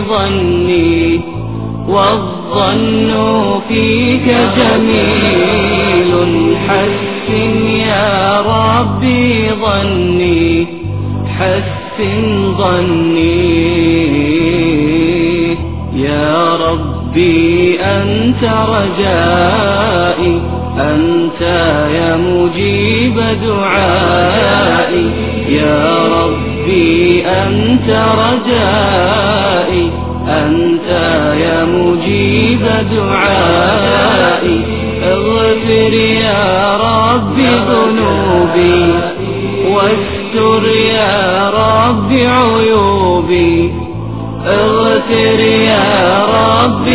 ظني والظن فيك جميل حسن يا ربي ظني حسن ظني يا ربي أنت رجائي أنت يا مجيب دعائي يا ربي أنت رجائي أنت يا مجيب دعائي اغفر يا ربي ذنوبي واستر يا ربي عيوبي اغفر يا ربي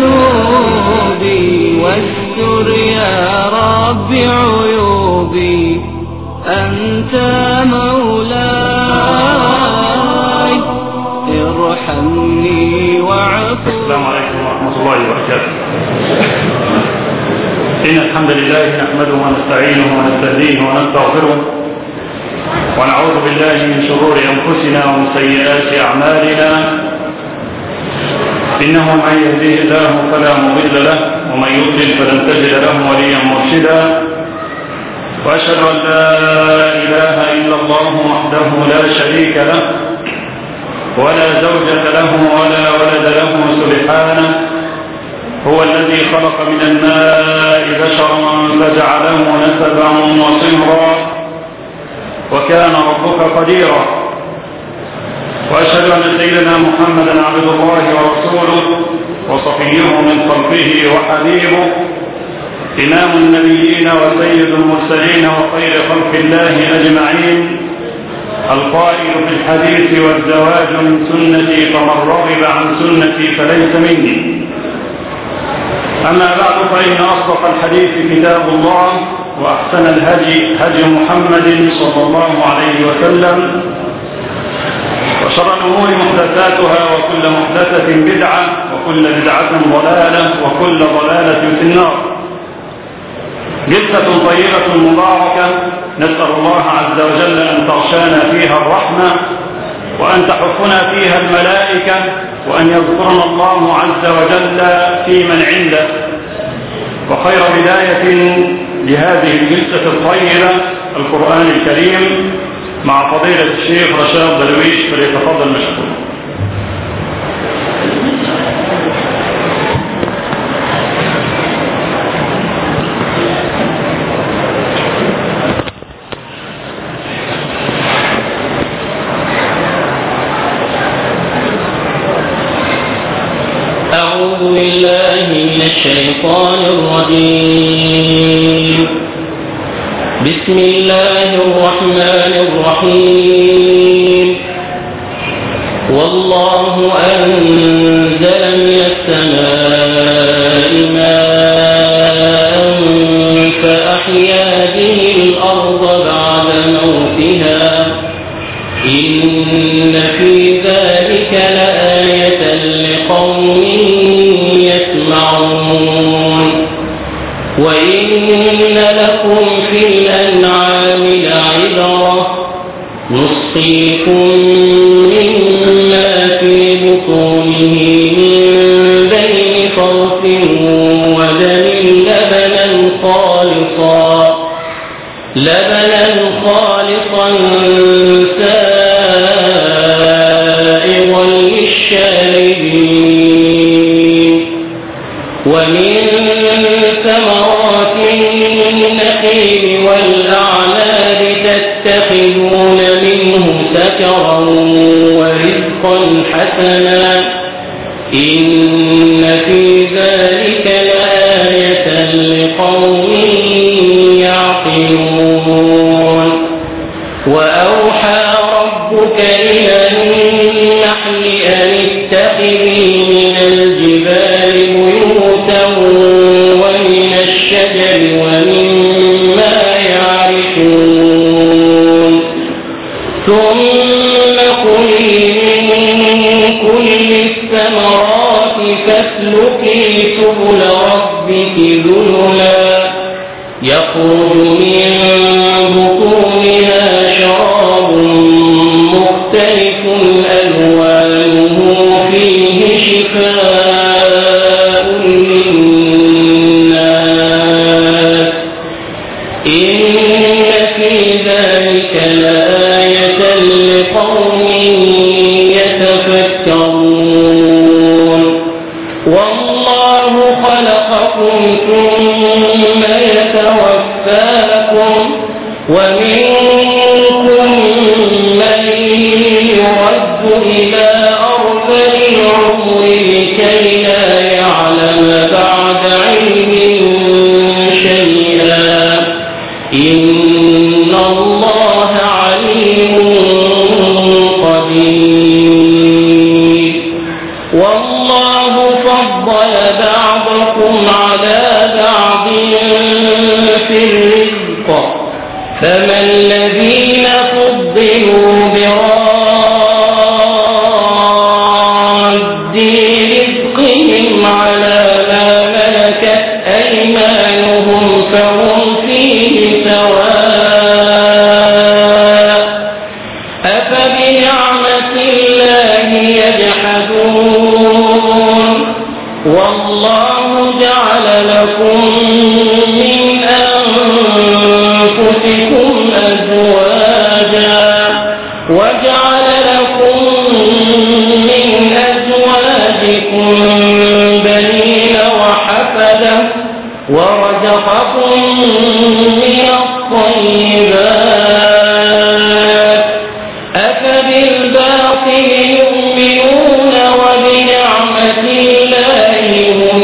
ذنوبي واستر يا ربي عيوبي أنت مولاي ارحمني واعف السلام عليكم ورحمة الله وبركاته إن الحمد لله نحمده ونستعينه ونستهديه ونستغفره ونعوذ بالله من شرور أنفسنا ومن سيئات أعمالنا إنه من يهديه الله فلا مضل له ومن يضلل فلن تجد له وليا مرشدا وأشهد أن لا إله إلا الله وحده لا شريك له ولا زوجة له ولا ولد له سبحانه هو الذي خلق من الماء بشرا فجعله نسبا وصهرا وكان ربك قديرا وأشهد أن سيدنا محمدا عبد الله ورسوله وصفيه من خلقه وحبيبه إمام النبيين وسيد المرسلين وخير خلق الله أجمعين القائل في الحديث والزواج من سنتي فمن رغب عن سنتي فليس مني أما بعد فإن أصدق الحديث كتاب الله وأحسن الهدي هدي محمد صلى الله عليه وسلم وشر الأمور محدثاتها وكل محدثة بدعة وكل بدعة ضلالة وكل ضلالة في النار جلسة طيبة مباركة نسأل الله عز وجل أن تغشانا فيها الرحمة وأن تحفنا فيها الملائكة وأن يذكرنا الله عز وجل في من عنده وخير بداية لهذه الجلسة الطيبة القرآن الكريم مع فضيلة الشيخ رشاد درويش فليتفضل مشكورا أعوذ بالله من الشيطان الرجيم بسم الله الرحمن الرحيم والله أنزل من السماء ماء فأحيا به الأرض بعد موتها إن في ذلك لآية لقوم يسمعون وإن لكم في الأنعام لعبرة نسقيكم مما في بطونه من بين فرث ودم لبنا خالصا لبنا خالصا سائغا للشاربين ومن ثمرات النخيل والأعناب تتخذون منه سكرا ورزقا حسنا إن في ذلك لآية لقوم يعقلون وأوحى ربك إلى النحل أن اتخذي من الجبال بيوتا ومن الشجر ومما يعرشون ثم كلي من كل الثمرات فاسلكي سبل ربك ذللا يخرج من بطونها شراب مختلف ألوانه فيه أرذل العمر لكي لا يعلم بعد علم شيئا إن الله عليم قدير والله فضل بعضكم على بعض في الرزق فما الذين فضلوا براد رزقهم على ما ملكت أيمانهم فهم فيه سواء أفبنعمة الله يجحدون والله جعل لكم من أنفسكم أزواجا وجعل لكم من أزواجكم بنين وحفدة ورزقكم من الطيبات أفبالباطل يؤمنون وبنعمة الله هم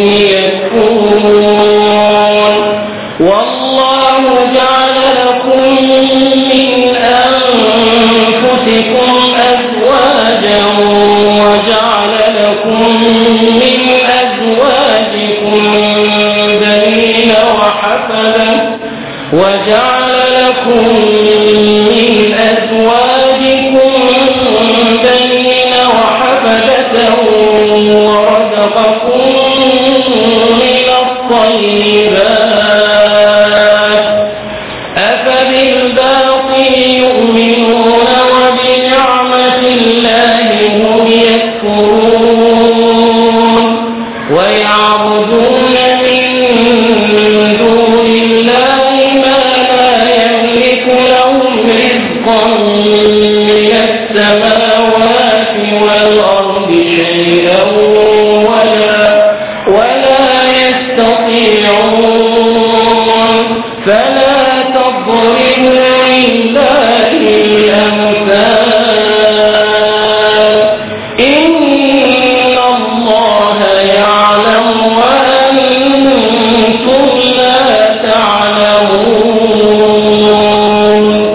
يكفرون والله جعل لكم من أنفسكم أزواجا وجعل لكم من أزواجكم بنين وحفدا وجعل لكم من أزواجكم بنين وحفدة ورزقكم من الطيبات أفبالباطل يؤمنون وبنعمة الله هم يكفرون ويعبدون من دون الله ما لا يملك لهم رزقا من السماوات والأرض شيئا ولا ولا يستطيعون فلا تضربوا لله الأمثال إن الله يعلم وأنتم لا تعلمون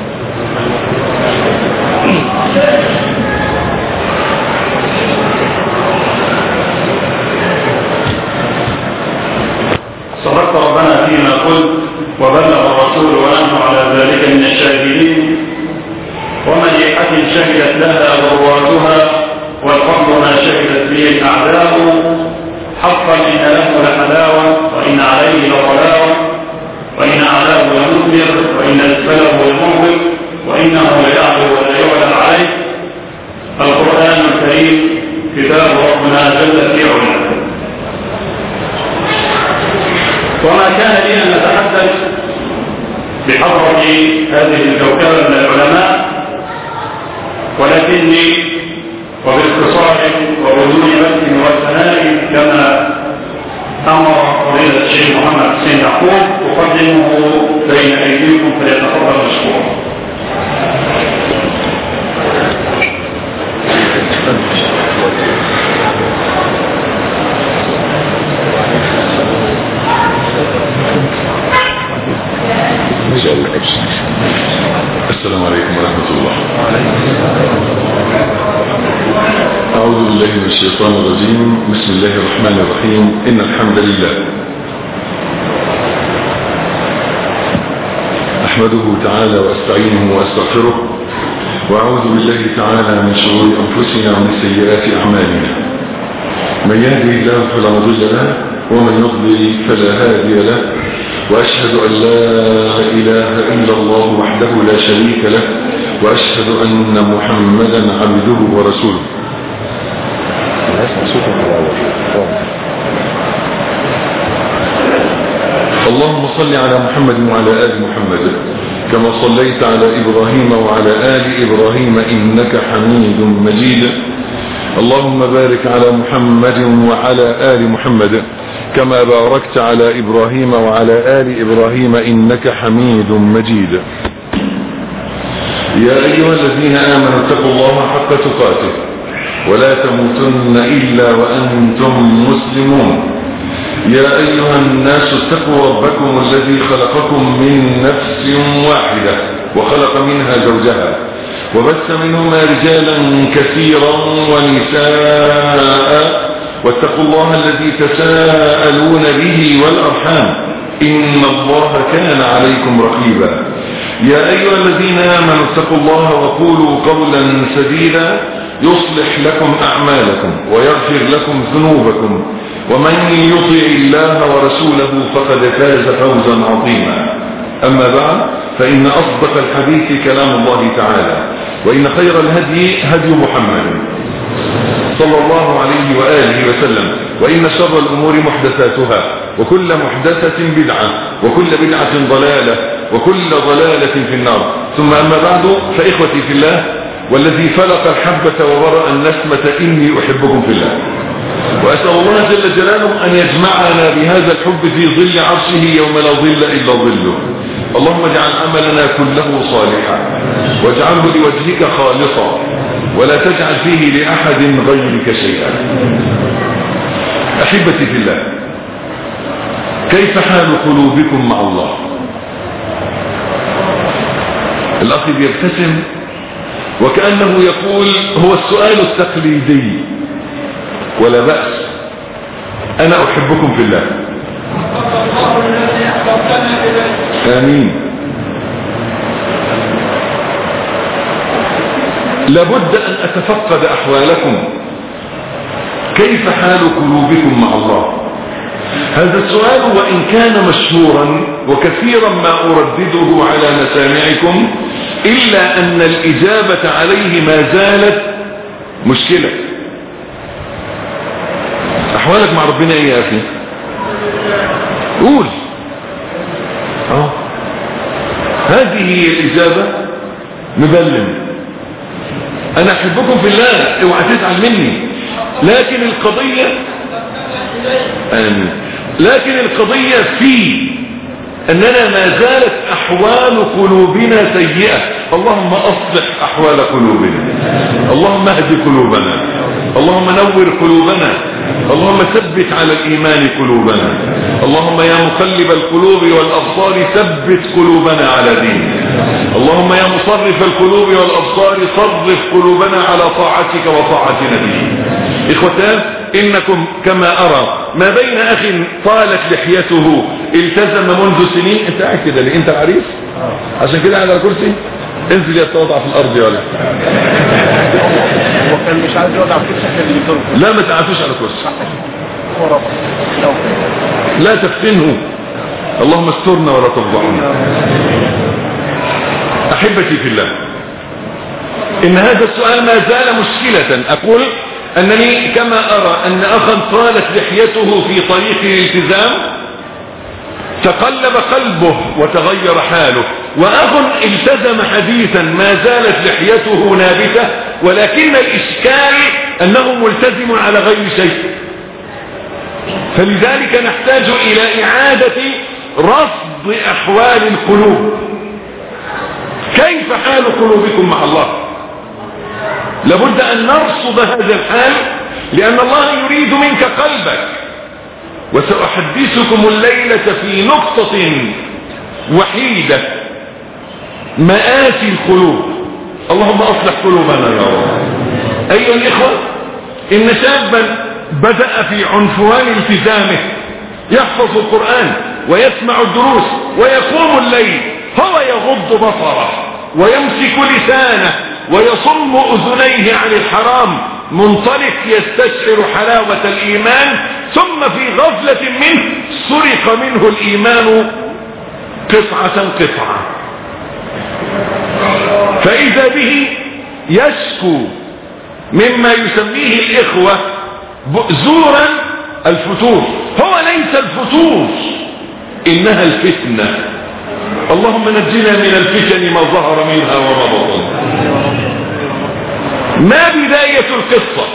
صدقت ربنا فيما قلت وبلغ الرسول ونحن على ذلك من الشاهدين ومن جهة شهدت لها ضرواتها والفضل ما شهدت به الأعداء حقا إن له لحلاوة وإن عليه لطلاوة وإن أعلاه لمثمر وإن أسفله لمهلك وإنه ليعلو ولا يعلى عليه القرآن الكريم كتاب ربنا جل في علاه وما كان لي أن أتحدث بحضرة هذه الكوكبة من العلماء ولكني وباختصار وبدون مد والثناء كما أمر فضيلة الشيخ محمد حسين يعقوب أقدمه بين أيديكم فليتفضل مشكورا. السلام عليكم ورحمة الله أعوذ بالله من الشيطان الرجيم بسم الله الرحمن الرحيم إن الحمد لله أحمده تعالى وأستعينه وأستغفره وأعوذ بالله تعالى من شرور أنفسنا ومن سيئات أعمالنا من يهده الله فلا مضل له ومن يضلل فلا هادي له وأشهد أن لا إله إلا الله وحده لا شريك له وأشهد أن محمدا عبده ورسوله اللهم صل على محمد وعلى آل محمد كما صليت على إبراهيم وعلى آل إبراهيم إنك حميد مجيد اللهم بارك على محمد وعلى آل محمد كما باركت على إبراهيم وعلى آل إبراهيم إنك حميد مجيد يا أيها الذين آمنوا اتقوا الله حق تقاته ولا تموتن إلا وأنتم مسلمون يا أيها الناس اتقوا ربكم الذي خلقكم من نفس واحدة وخلق منها زوجها وبث منهما رجالا كثيرا ونساء واتقوا الله الذي تساءلون به والأرحام إن الله كان عليكم رقيبا يا أيها الذين آمنوا اتقوا الله وقولوا قولا سديدا يصلح لكم أعمالكم ويغفر لكم ذنوبكم ومن يطع الله ورسوله فقد فاز فوزا عظيما أما بعد فإن أصدق الحديث كلام الله تعالى وإن خير الهدي هدي محمد صلى الله عليه وآله وسلم وإن شر الأمور محدثاتها وكل محدثة بدعة وكل بدعة ضلالة وكل ضلالة في النار ثم أما بعد فإخوتي في الله والذي فلق الحبة وبرأ النسمة إني أحبكم في الله وأسأل الله جل جلاله أن يجمعنا بهذا الحب في ظل عرشه يوم لا ظل إلا ظله اللهم اجعل عملنا كله صالحا واجعله لوجهك خالصا ولا تجعل فيه لأحد غيرك شيئا أحبتي في الله كيف حال قلوبكم مع الله الأخ يبتسم وكأنه يقول هو السؤال التقليدي ولا بأس أنا أحبكم في الله آمين لابد أن أتفقد أحوالكم كيف حال قلوبكم مع الله هذا السؤال وإن كان مشهورا وكثيرا ما أردده على مسامعكم إلا أن الإجابة عليه ما زالت مشكلة أحوالك مع ربنا إيه يا أخي قول أه. هذه هي الإجابة مبلم أنا أحبكم في الله اوعى تزعل مني لكن القضية آمين لكن القضية في أننا ما زالت أحوال قلوبنا سيئة اللهم أصلح أحوال قلوبنا اللهم اهد قلوبنا اللهم نور قلوبنا اللهم ثبت على الإيمان قلوبنا اللهم يا مقلب القلوب والأبصار ثبت قلوبنا على دينك اللهم يا مصرف القلوب والأبصار صرف قلوبنا على طاعتك وطاعة نبيك إخوتان إنكم كما أرى ما بين أخ طالت لحيته التزم منذ سنين انت قاعد كده ليه انت العريس عشان كده قاعد على الكرسي انزل يتوضع في الارض يا ولد هو كان مش عايز يقعد على الكرسي عشان اللي يضربه لا ما تعافوش على كرسي هو رفض لو لا تفتنه اللهم استرنا ولا تفضحنا احبتي في الله ان هذا السؤال ما زال مشكلة اقول انني كما ارى ان اخا طالت لحيته في طريق الالتزام تقلب قلبه وتغير حاله واخ التزم حديثا ما زالت لحيته نابتة ولكن الاشكال انه ملتزم على غير شيء فلذلك نحتاج الى اعادة رصد احوال القلوب كيف حال قلوبكم مع الله لابد ان نرصد هذا الحال لان الله يريد منك قلبك وسأحدثكم الليلة في نقطة وحيدة مآسي القلوب اللهم أصلح قلوبنا يا رب أيها الإخوة إن شابا بدأ في عنفوان التزامه يحفظ القرآن ويسمع الدروس ويقوم الليل هو يغض بصره ويمسك لسانه ويصم أذنيه عن الحرام منطلق يستشعر حلاوة الإيمان ثم في غفلة منه سرق منه الإيمان قطعة قطعة فإذا به يشكو مما يسميه الإخوة زورا الفتور هو ليس الفتور إنها الفتنة اللهم نجنا من الفتن ما ظهر منها وما بطن ما بداية القصة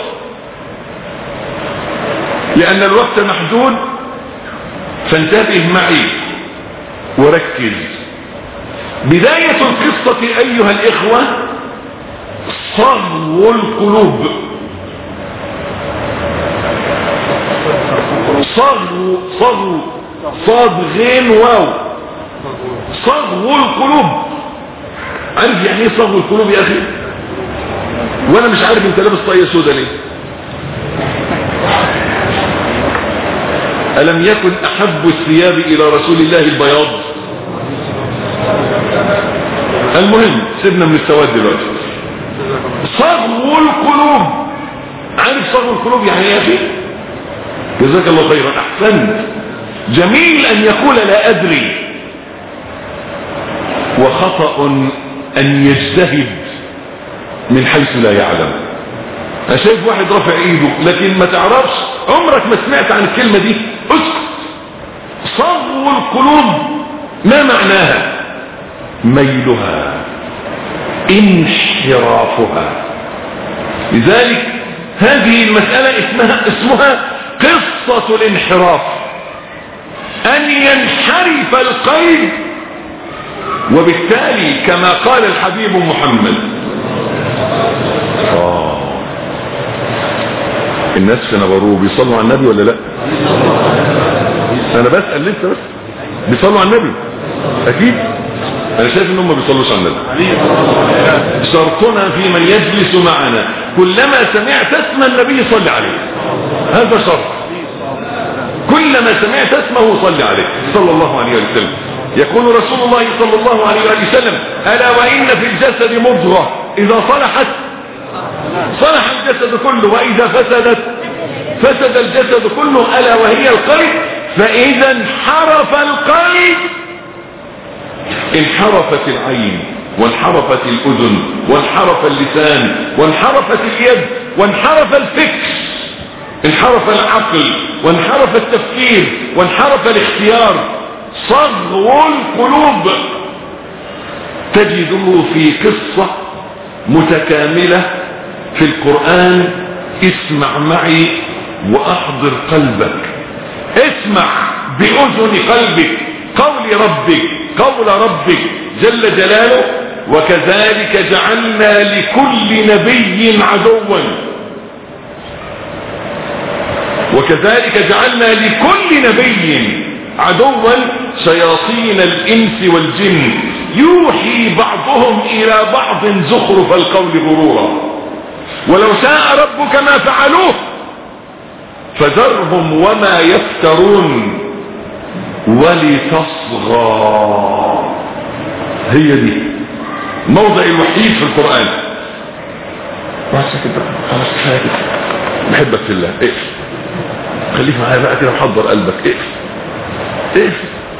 لأن الوقت محدود فانتبه معي وركز بداية القصة أيها الإخوة صغو القلوب صغو صغو صاد غين واو صغو القلوب عارف يعني ايه صغو القلوب يا اخي وانا مش عارف انت لابس طاقية سودا ليه ألم يكن أحب الثياب إلى رسول الله البياض المهم سيبنا من السواد دلوقتي صغو القلوب عارف صغو القلوب يعني ايه يا اخي جزاك الله خيرا احسنت جميل ان يقول لا ادري وخطأ ان يجتهد من حيث لا يعلم انا شايف واحد رافع ايده لكن ما تعرفش عمرك ما سمعت عن الكلمة دي اسكت صغو القلوب ما معناها ميلها انحرافها لذلك هذه المسألة اسمها, اسمها قصة الانحراف أن ينحرف القلب وبالتالي كما قال الحبيب محمد آه. الناس في نبرو بيصلوا على النبي ولا لا انا بسأل لسه بس بيصلوا على النبي اكيد انا شايف ان هم بيصلوش على النبي شرطنا في من يجلس معنا كلما سمعت اسم النبي صل عليه هذا شرط كلما سمعت اسمه صل عليه صلى الله عليه وسلم يقول رسول الله صلى الله عليه وسلم ألا وإن في الجسد مضغة إذا صلحت صلح الجسد كله وإذا فسدت فسد الجسد كله ألا وهي القلب فإذا انحرف القلب انحرفت العين وانحرفت الأذن وانحرف اللسان وانحرفت اليد وانحرف الفكر انحرف العقل وانحرف التفكير وانحرف الاختيار صغو القلوب تجده في قصة متكاملة في القرآن اسمع معي وأحضر قلبك اسمع بأذن قلبك قول ربك قول ربك جل جلاله وكذلك جعلنا لكل نبي عدوا وكذلك جعلنا لكل نبي عدوا شياطين الإنس والجن يوحي بعضهم إلى بعض زخرف القول غرورا ولو شاء ربك ما فعلوه فذرهم وما يفترون ولتصغى هي دي موضع الوحيد في القرآن بس كده خلاص كفايه كده بحبك في الله اقف خليك معايا بقى كده محضر قلبك اقف اقف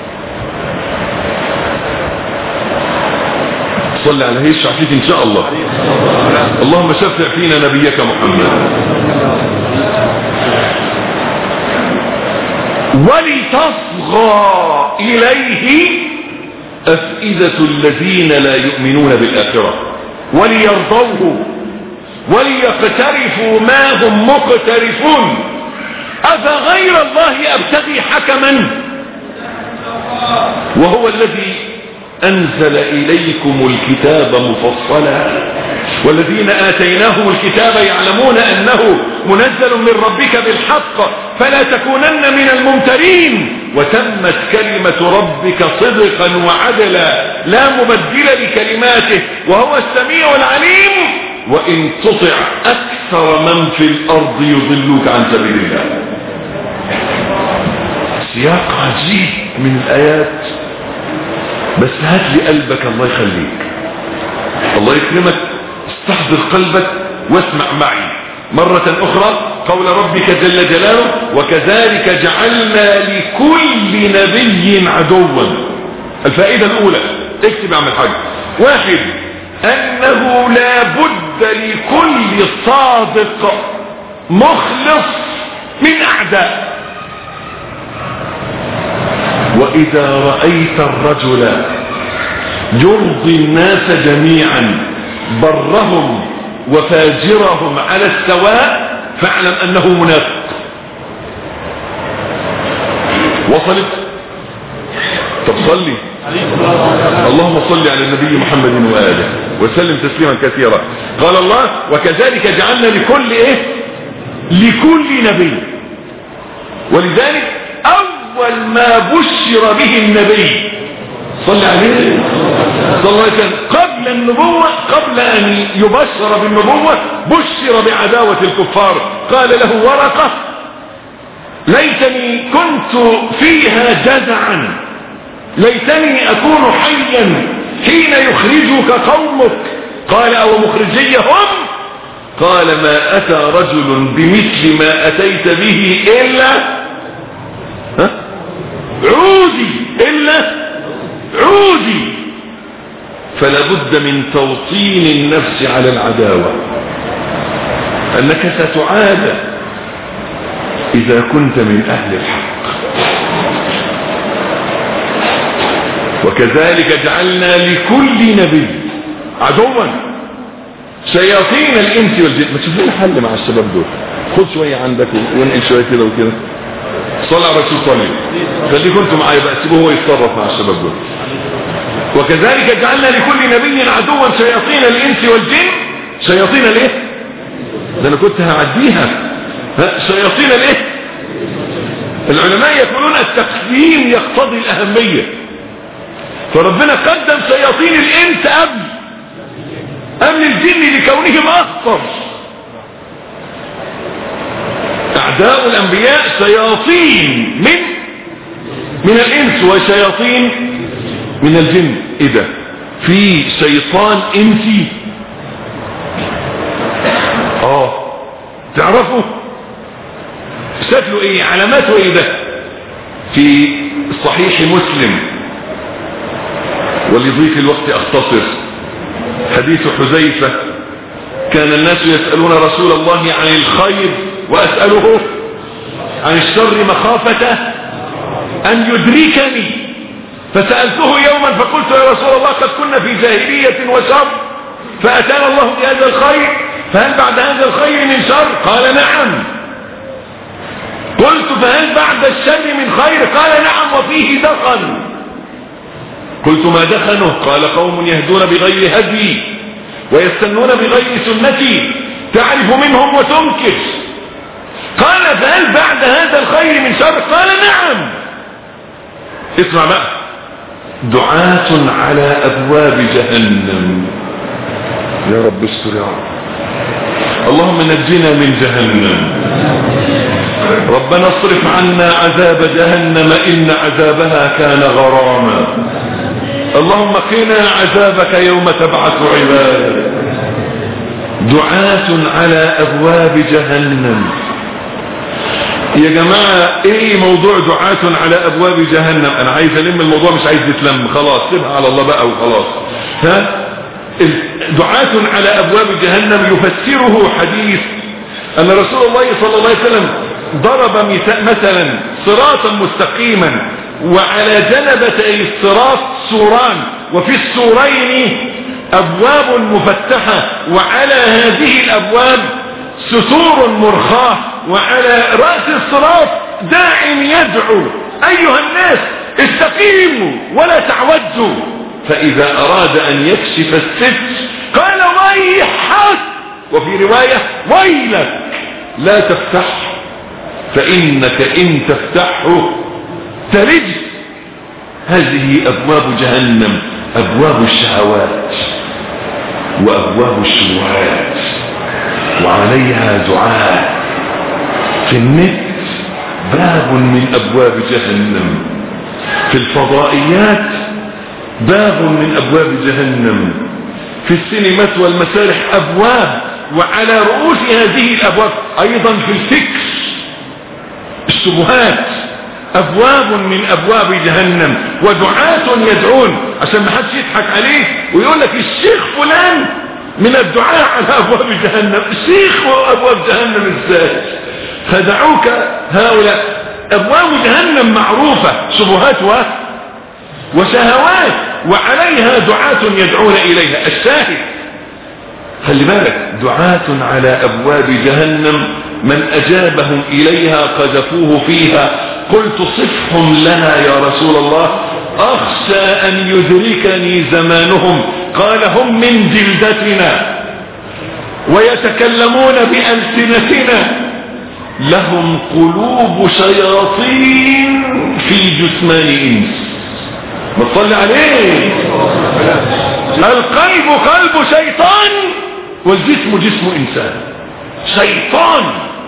صلي على هي الشعفيك ان شاء الله اللهم شفع فينا نبيك محمد ولتصغى إليه أفئدة الذين لا يؤمنون بالآخرة وليرضوه وليقترفوا ما هم مقترفون أفغير الله أبتغي حكما وهو الذي أنزل إليكم الكتاب مفصلا والذين آتيناهم الكتاب يعلمون أنه منزل من ربك بالحق فلا تكونن من الممترين وتمت كلمة ربك صدقا وعدلا لا مبدل لكلماته وهو السميع العليم وإن تطع أكثر من في الأرض يضلوك عن سبيل الله سياق عجيب من الآيات بس هات لي قلبك الله يخليك الله يكرمك استحضر قلبك واسمع معي مرة أخرى قول ربك جل جلاله وكذلك جعلنا لكل نبي عدوا الفائدة الأولى اكتب اعمل حاجة واحد أنه لا بد لكل صادق مخلص من أعداء وإذا رأيت الرجل يرضي الناس جميعا برهم وفاجرهم على السواء فاعلم أنه منافق وصلت طب صلي اللهم صل على النبي محمد وآله وسلم تسليما كثيرا قال الله وكذلك جعلنا لكل ايه لكل نبي ولذلك اول ما بشر به النبي صلى عليه صلى الله عليه وسلم قبل النبوة قبل ان يبشر بالنبوة بشر بعداوة الكفار قال له ورقة ليتني كنت فيها جزعا ليتني اكون حيا حين يخرجك قومك قال او مخرجيهم قال ما اتى رجل بمثل ما اتيت به الا ها؟ عودي الا عودي فلا بد من توطين النفس على العداوة انك ستعاد اذا كنت من اهل الحق وكذلك جعلنا لكل نبي عدوا شياطين الانس والجن ما تشوف لنا حل مع الشباب دول خد شويه عندك وانقل شويه كده وكده صلى على الرسول صلى خليكم انتم معايا بقى سيبوه هو يتصرف مع الشباب دول وكذلك جعلنا لكل نبي عدوا شياطين الانس والجن شياطين الايه ده انا كنت هعديها ها شياطين الايه العلماء يقولون التقديم يقتضي الاهميه فربنا قدم شياطين الانس قبل قبل الجن لكونهم اخطر اعداء الانبياء شياطين من من الانس وشياطين من الجن ايه ده في شيطان انسي اه تعرفوا شكله ايه علاماته ايه ده في صحيح مسلم ولضيق الوقت اختصر حديث حذيفة كان الناس يسألون رسول الله عن الخير وأسأله عن الشر مخافة أن يدركني فسألته يوما فقلت يا رسول الله قد كنا في جاهلية وشر فأتانا الله بهذا الخير فهل بعد هذا الخير من شر قال نعم قلت فهل بعد الشر من خير قال نعم وفيه دخن قلت ما دخنه قال قوم يهدون بغير هدي ويستنون بغير سنتي تعرف منهم وتنكر قال فهل بعد هذا الخير من شر قال نعم اسمع بقى دعاة على ابواب جهنم يا رب استر يا رب اللهم نجنا من جهنم ربنا اصرف عنا عذاب جهنم ان عذابها كان غراما اللهم قنا عذابك يوم تبعث عبادك دعاة على ابواب جهنم يا جماعة ايه موضوع دعاة على ابواب جهنم انا عايز الم الموضوع مش عايز يتلم خلاص سيبها على الله بقى وخلاص ها دعاة على ابواب جهنم يفسره حديث ان رسول الله صلى الله عليه وسلم ضرب مثلا صراطا مستقيما وعلى جنبتي الصراط سوران وفي السورين ابواب مفتحة وعلى هذه الابواب ستور مرخاة وعلى رأس الصراط داع يدعو ايها الناس استقيموا ولا تعوجوا فاذا اراد ان يكشف الست قال ويحك وفي رواية ويلك لا تفتح فانك ان تفتحه تلج هذه ابواب جهنم ابواب الشهوات وابواب الشبهات وعليها دعاء في النت باب من ابواب جهنم في الفضائيات باب من ابواب جهنم في السينمات والمسارح ابواب وعلى رؤوس هذه الابواب ايضا في الفكر الشبهات ابواب من ابواب جهنم ودعاة يدعون عشان ما حدش يضحك عليه ويقول لك الشيخ فلان من الدعاء على ابواب جهنم الشيخ وابواب جهنم ازاي خدعوك هؤلاء ابواب جهنم معروفة شبهات و وشهوات وعليها دعاة يدعون اليها الشاهد خلي بالك دعاة على ابواب جهنم من اجابهم اليها قذفوه فيها قلت صفهم لنا يا رسول الله اخشى ان يدركني زمانهم قال هم من جلدتنا ويتكلمون بألسنتنا لهم قلوب شياطين في جثمان انس ما تصلي عليه القلب قلب شيطان والجسم جسم انسان شيطان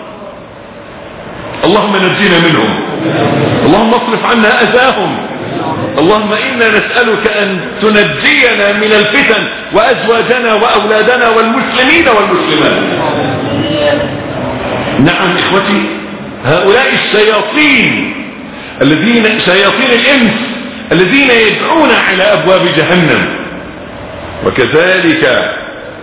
اللهم نجينا منهم اللهم اصرف عنا اذاهم اللهم انا نسألك ان تنجينا من الفتن وازواجنا واولادنا والمسلمين والمسلمات نعم اخوتي هؤلاء الشياطين الذين شياطين الانس الذين يدعون على ابواب جهنم وكذلك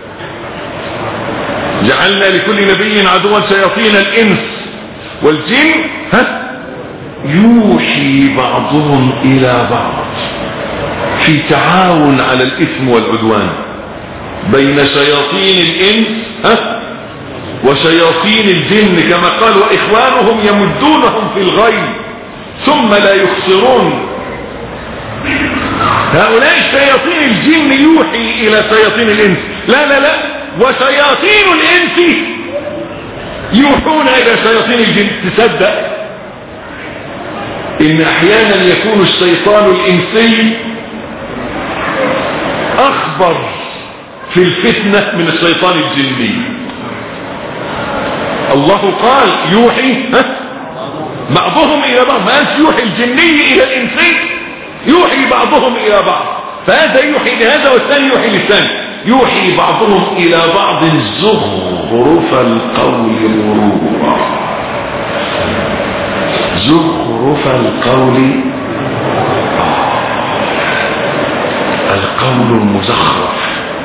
جعلنا لكل نبي عدوا شياطين الانس والجن ها يوحي بعضهم الى بعض في تعاون على الاثم والعدوان بين شياطين الانس ها وشياطين الجن كما قال واخوانهم يمدونهم في الغي ثم لا يخسرون هؤلاء شياطين الجن يوحي الى شياطين الانس لا لا لا وشياطين الانس يوحون الى شياطين الجن تصدق ان احيانا يكون الشيطان الانسي اخبر في الفتنة من الشيطان الجني الله قال يوحي ها بعضهم الى بعض ما قالش يوحي الجني الى الانسي يوحي بعضهم الى بعض فهذا يوحي لهذا والثاني يوحي للثاني يوحي بعضهم الى بعض زخرف القول غرورا زخرف القول القول المزخرف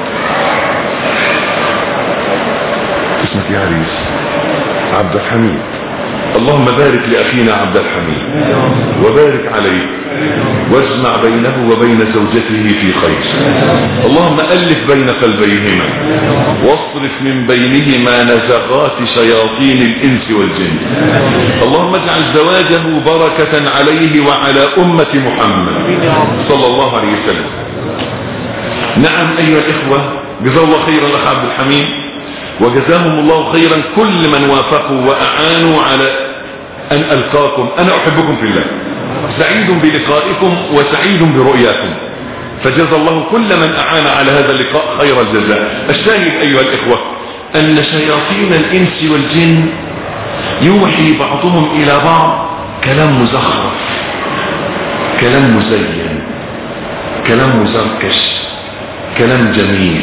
اسمك يا عريس عبد الحميد اللهم بارك لأخينا عبد الحميد وبارك عليه واجمع بينه وبين زوجته في خير اللهم ألف بين قلبيهما واصرف من بينهما نزغات شياطين الإنس والجن اللهم اجعل زواجه بركة عليه وعلى أمة محمد صلى الله عليه وسلم نعم أيها الإخوة جزا الله خيرا أخ عبد الحميد وجزاهم الله خيرا كل من وافقوا وأعانوا على أن ألقاكم أنا أحبكم في الله سعيد بلقائكم وسعيد برؤياكم فجزى الله كل من أعان على هذا اللقاء خير الجزاء الشاهد أيها الإخوة أن شياطين الإنس والجن يوحي بعضهم إلى بعض كلام مزخرف كلام مزين كلام مزركش كلام جميل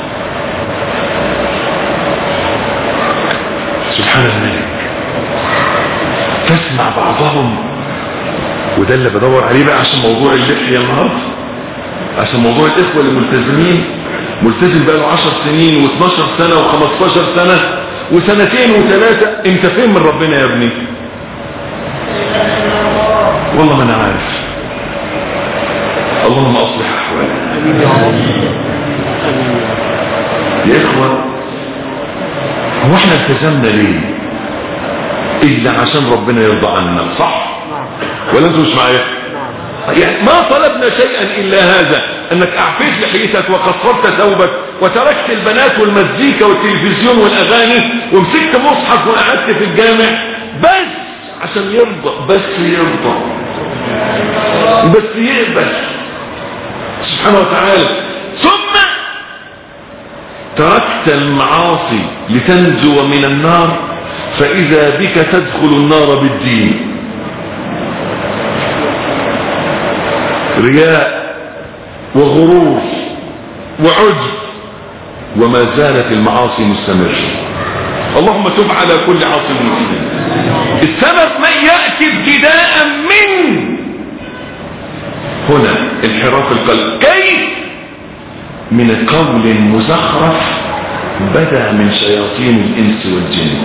سبحان الملك تسمع بعضهم وده اللي بدور عليه بقى عشان موضوع اللحية النهارده عشان موضوع الاخوة اللي ملتزمين ملتزم بقى له 10 سنين و12 سنة و15 سنة وسنتين وثلاثة انت فين من ربنا يا ابني والله ما انا عارف اللهم اصلح احوالنا يا اخوة هو احنا التزمنا ليه الا عشان ربنا يرضى عنا صح ولا انتوا مش معايا يعني ما طلبنا شيئا الا هذا انك اعفيت لحيتك وقصرت ثوبك وتركت البنات والمزيكا والتلفزيون والاغاني ومسكت مصحف وقعدت في الجامع بس عشان يرضى بس يرضى بس يقبل سبحانه وتعالى ثم تركت المعاصي لتنجو من النار فإذا بك تدخل النار بالدين رياء وغرور وعجب وما زالت المعاصي مستمرة اللهم تب على كل عاصي مسلم السبب ما يأتي ابتداء من هنا انحراف القلب كيف من قول مزخرف بدا من شياطين الانس والجن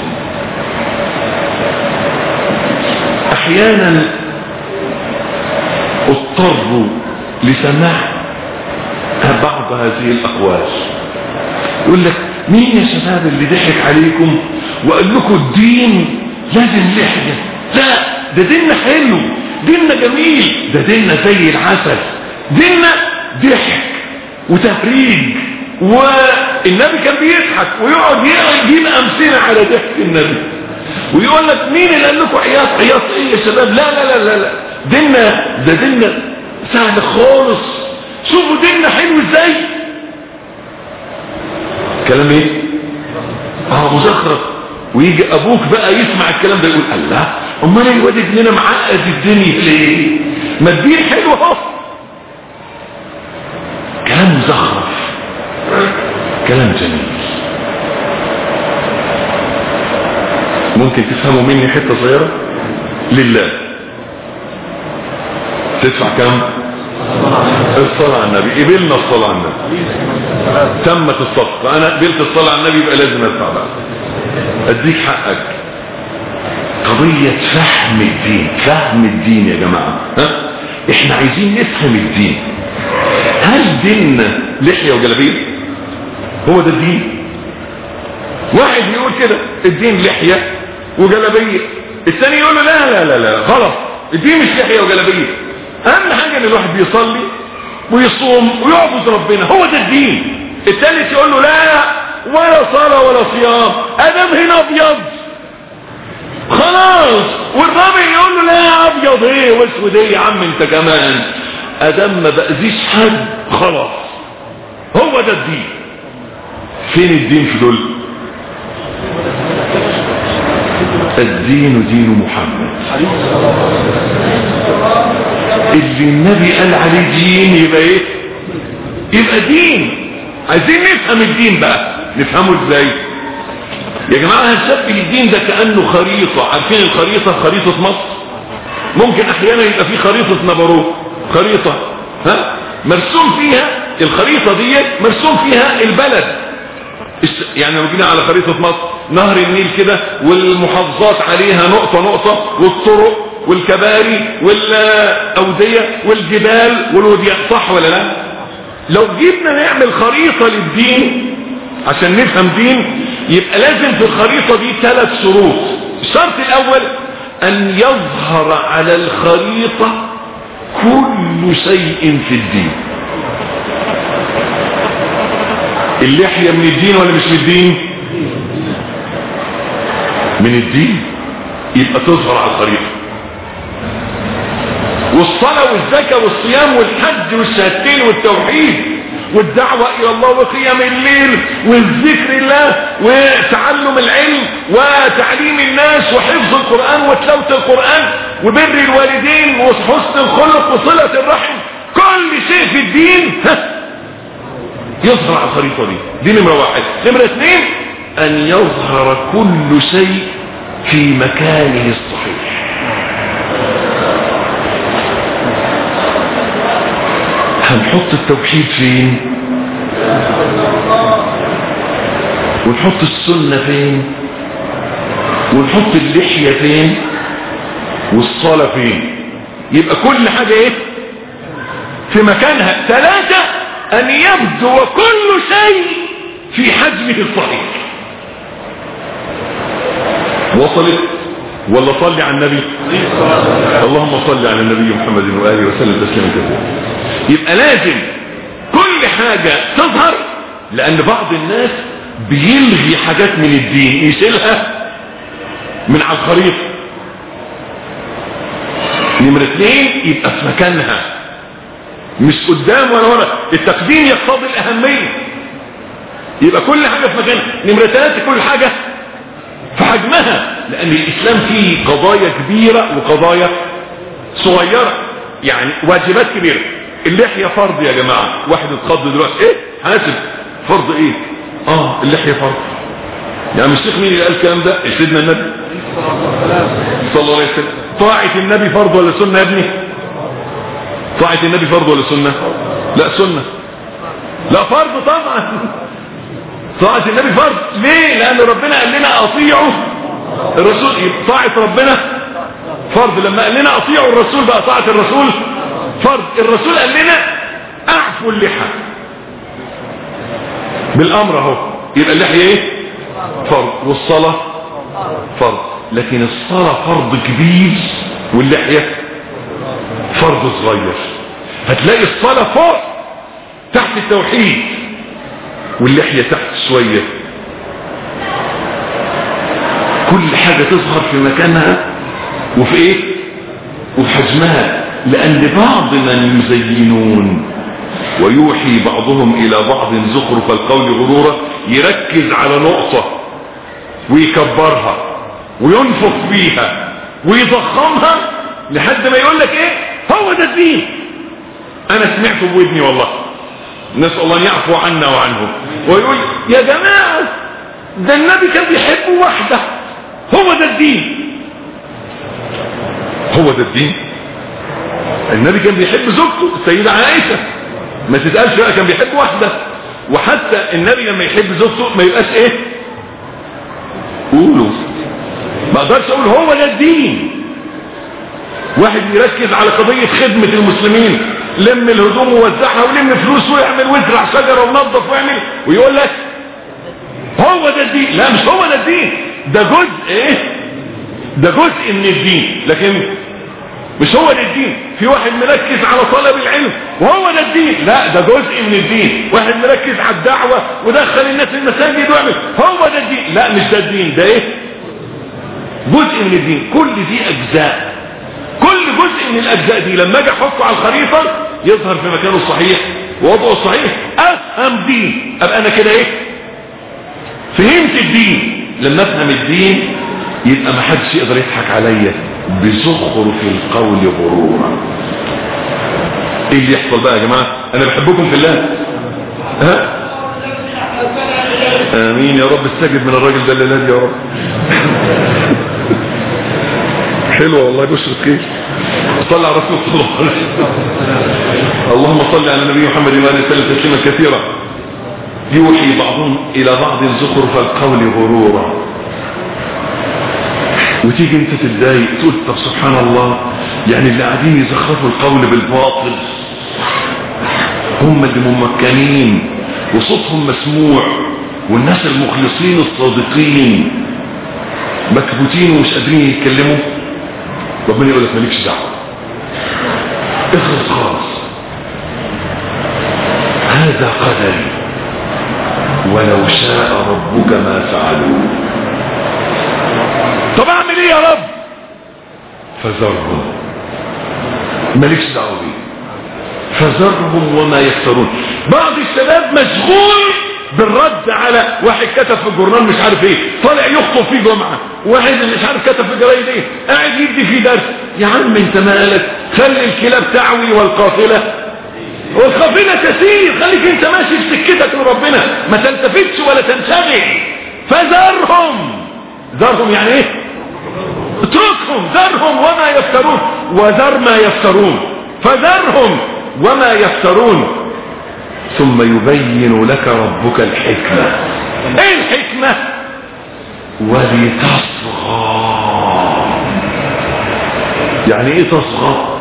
احيانا اضطر لسماع بعض هذه الاقوال يقول لك مين يا شباب اللي ضحك عليكم وقال لكم الدين لازم لحية لا ده ديننا حلو ديننا جميل ده ديننا زي العسل ديننا ضحك وتهريج والنبي كان بيضحك ويقعد يجيب امثله على ضحك النبي ويقول لك مين اللي قال لكم عياط عياط ايه يا شباب لا لا لا لا, لا. ديننا ده ديننا سهل خالص شوفوا ديننا حلو ازاي كلام ايه اه مزخرف ويجي ابوك بقى يسمع الكلام ده يقول الله امال الواد ابننا معقد الدنيا ليه ما الدين حلو اهو كلام مزخرف كلام جميل ممكن تفهموا مني حتة صغيرة لله تدفع كم الصلاة على النبي قبلنا الصلاة على النبي تمت الصفقة انا قبلت الصلاة على النبي يبقى لازم ادفع بقى اديك حقك قضية فهم الدين فهم الدين يا جماعة ها؟ احنا عايزين نفهم الدين هل ديننا لحية وجلابية هو ده الدين واحد يقول كده الدين لحية وجلابية الثاني يقول له لا لا لا لا غلط الدين مش لحية وجلابية اهم حاجة ان الواحد بيصلي ويصوم ويعبد ربنا هو ده الدين الثالث يقول له لا ولا صلاة ولا صيام ادم هنا ابيض خلاص والرابع يقول له لا ابيض ايه واسود ايه يا عم انت كمان ادم ما باذيش حد خلاص هو ده الدين فين الدين في دول الدين دين محمد اللي النبي قال عليه دين يبقى ايه يبقى دين عايزين نفهم الدين بقى نفهمه ازاي يا جماعة هنشبه الدين ده كأنه خريطة عارفين الخريطة خريطة مصر ممكن احيانا يبقى في خريطة نبروه خريطة ها مرسوم فيها الخريطة دي مرسوم فيها البلد يعني لو جينا على خريطة مصر نهر النيل كده والمحافظات عليها نقطة نقطة والطرق والكباري والأودية والجبال والوديان صح ولا لا لو جيبنا نعمل خريطة للدين عشان نفهم دين يبقى لازم في الخريطة دي ثلاث شروط الشرط الأول أن يظهر على الخريطة كل شيء في الدين اللحية من الدين ولا مش من الدين من الدين يبقى تظهر على الخريطة والصلاة والزكاة والصيام والحج والشهادتين والتوحيد والدعوة إلى الله وقيام الليل والذكر الله وتعلم العلم وتعليم الناس وحفظ القرآن وتلاوة القرآن وبر الوالدين وحسن الخلق وصلة الرحم كل شيء في الدين يظهر على الخريطة دي دي نمرة واحد نمرة اثنين أن يظهر كل شيء في مكانه الصحيح هنحط التوحيد فين ونحط السنة فين ونحط اللحية فين والصلاة فين يبقى كل حاجة ايه في مكانها ثلاثة ان يبدو كل شيء في حجمه الصحيح وصلت ولا صلي على النبي اللهم صل على النبي محمد وآله وسلم تسليما كثيرا يبقى لازم كل حاجة تظهر لأن بعض الناس بيلغي حاجات من الدين يشيلها من على الخريطة نمرة اثنين يبقى في مكانها مش قدام ولا ورا التقديم يقتضي الأهمية يبقى كل حاجة في مكانها نمرة ثلاثة كل حاجة في حجمها لأن الإسلام فيه قضايا كبيرة وقضايا صغيرة يعني واجبات كبيرة اللحية فرض يا جماعة واحد اتخض دلوقتي ايه حاسب فرض ايه اه اللحية فرض يعني الشيخ مين اللي قال الكلام ده سيدنا النبي صلى الله عليه وسلم طاعة النبي فرض ولا سنة يا ابني طاعة النبي فرض ولا سنة لا سنة لا فرض طبعا طاعة النبي فرض ليه لان ربنا قال لنا اطيعوا الرسول طاعة ربنا فرض لما قال لنا اطيعوا الرسول بقى طاعة الرسول فرض الرسول قال لنا اعفوا اللحى بالامر اهو يبقى اللحية ايه فرض والصلاة فرض لكن الصلاة فرض كبير واللحية فرض صغير هتلاقي الصلاة فوق تحت التوحيد واللحية تحت شوية كل حاجة تظهر في مكانها وفي ايه وفي حجمها لان بعض من يزينون ويوحي بعضهم الى بعض زخرف القول غرورا يركز على نقطة ويكبرها وينفخ فيها ويضخمها لحد ما يقول لك ايه هو ده الدين انا سمعته بودني والله نسأل الله ان يعفو عنا وعنهم ويقول يا جماعة ده النبي كان بيحب واحدة هو ده الدين هو ده الدين النبي كان بيحب زوجته السيدة عائشة ما تتقالش بقى كان بيحب واحدة وحتى النبي لما يحب زوجته ما يبقاش ايه قولوا ما اقدرش اقول هو ده الدين واحد يركز على قضية خدمة المسلمين لم الهدوم ووزعها ولم فلوس ويعمل ويزرع شجرة ونظف ويعمل ويقول لك هو ده الدين لا مش هو ده الدين ده جزء ايه ده جزء من الدين لكن مش هو ده الدين في واحد مركز على طلب العلم وهو ده الدين لا ده جزء من الدين واحد مركز على الدعوة ودخل الناس المساجد ويعمل هو ده الدين لا مش ده الدين ده ايه جزء من الدين كل دي اجزاء كل جزء من الاجزاء دي لما اجي احطه على الخريطة يظهر في مكانه الصحيح ووضعه الصحيح افهم دين ابقى انا كده ايه فهمت الدين لما افهم الدين يبقى ما حدش يقدر يضحك عليا بزخرف القول غرورا ايه اللي يحصل بقى يا جماعة انا بحبكم في الله ها امين يا رب استجب من الراجل ده الليلة يا رب حلوة والله بشرة خير صلى على رسول الله صلى الله عليه وسلم اللهم صل على النبي محمد وآله وسلم تسليما كثيرا يوحي بعضهم الى بعض زخرف القول غرورا وتيجي انت تتضايق تقول طب سبحان الله يعني اللي قاعدين يزخرفوا القول بالباطل هم اللي ممكنين وصوتهم مسموع والناس المخلصين الصادقين مكبوتين ومش قادرين يتكلموا ربنا يقول لك مالكش دعوه اخلص خالص هذا قدري ولو شاء ربك ما فعلوه طب اعمل ايه يا رب فذرهم مالكش دعوه بيه فذرهم وما يفترون بعض الشباب مشغول بالرد على واحد كتب في الجورنال مش عارف ايه طالع يخطب فيه جمعة واحد مش عارف كتب في الجرايد ايه قاعد يدي فيه درس يا عم انت مالك خلي الكلاب تعوي والقافلة والقافلة تسير خليك انت ماشي في سكتك لربنا ما تلتفتش ولا تنشغل فذرهم ذرهم يعني ايه اتركهم ذرهم وما يفترون وذر ما يفترون فذرهم وما يفترون ثم يبين لك ربك الحكمة ايه الحكمة ولتصغى يعني ايه تصغى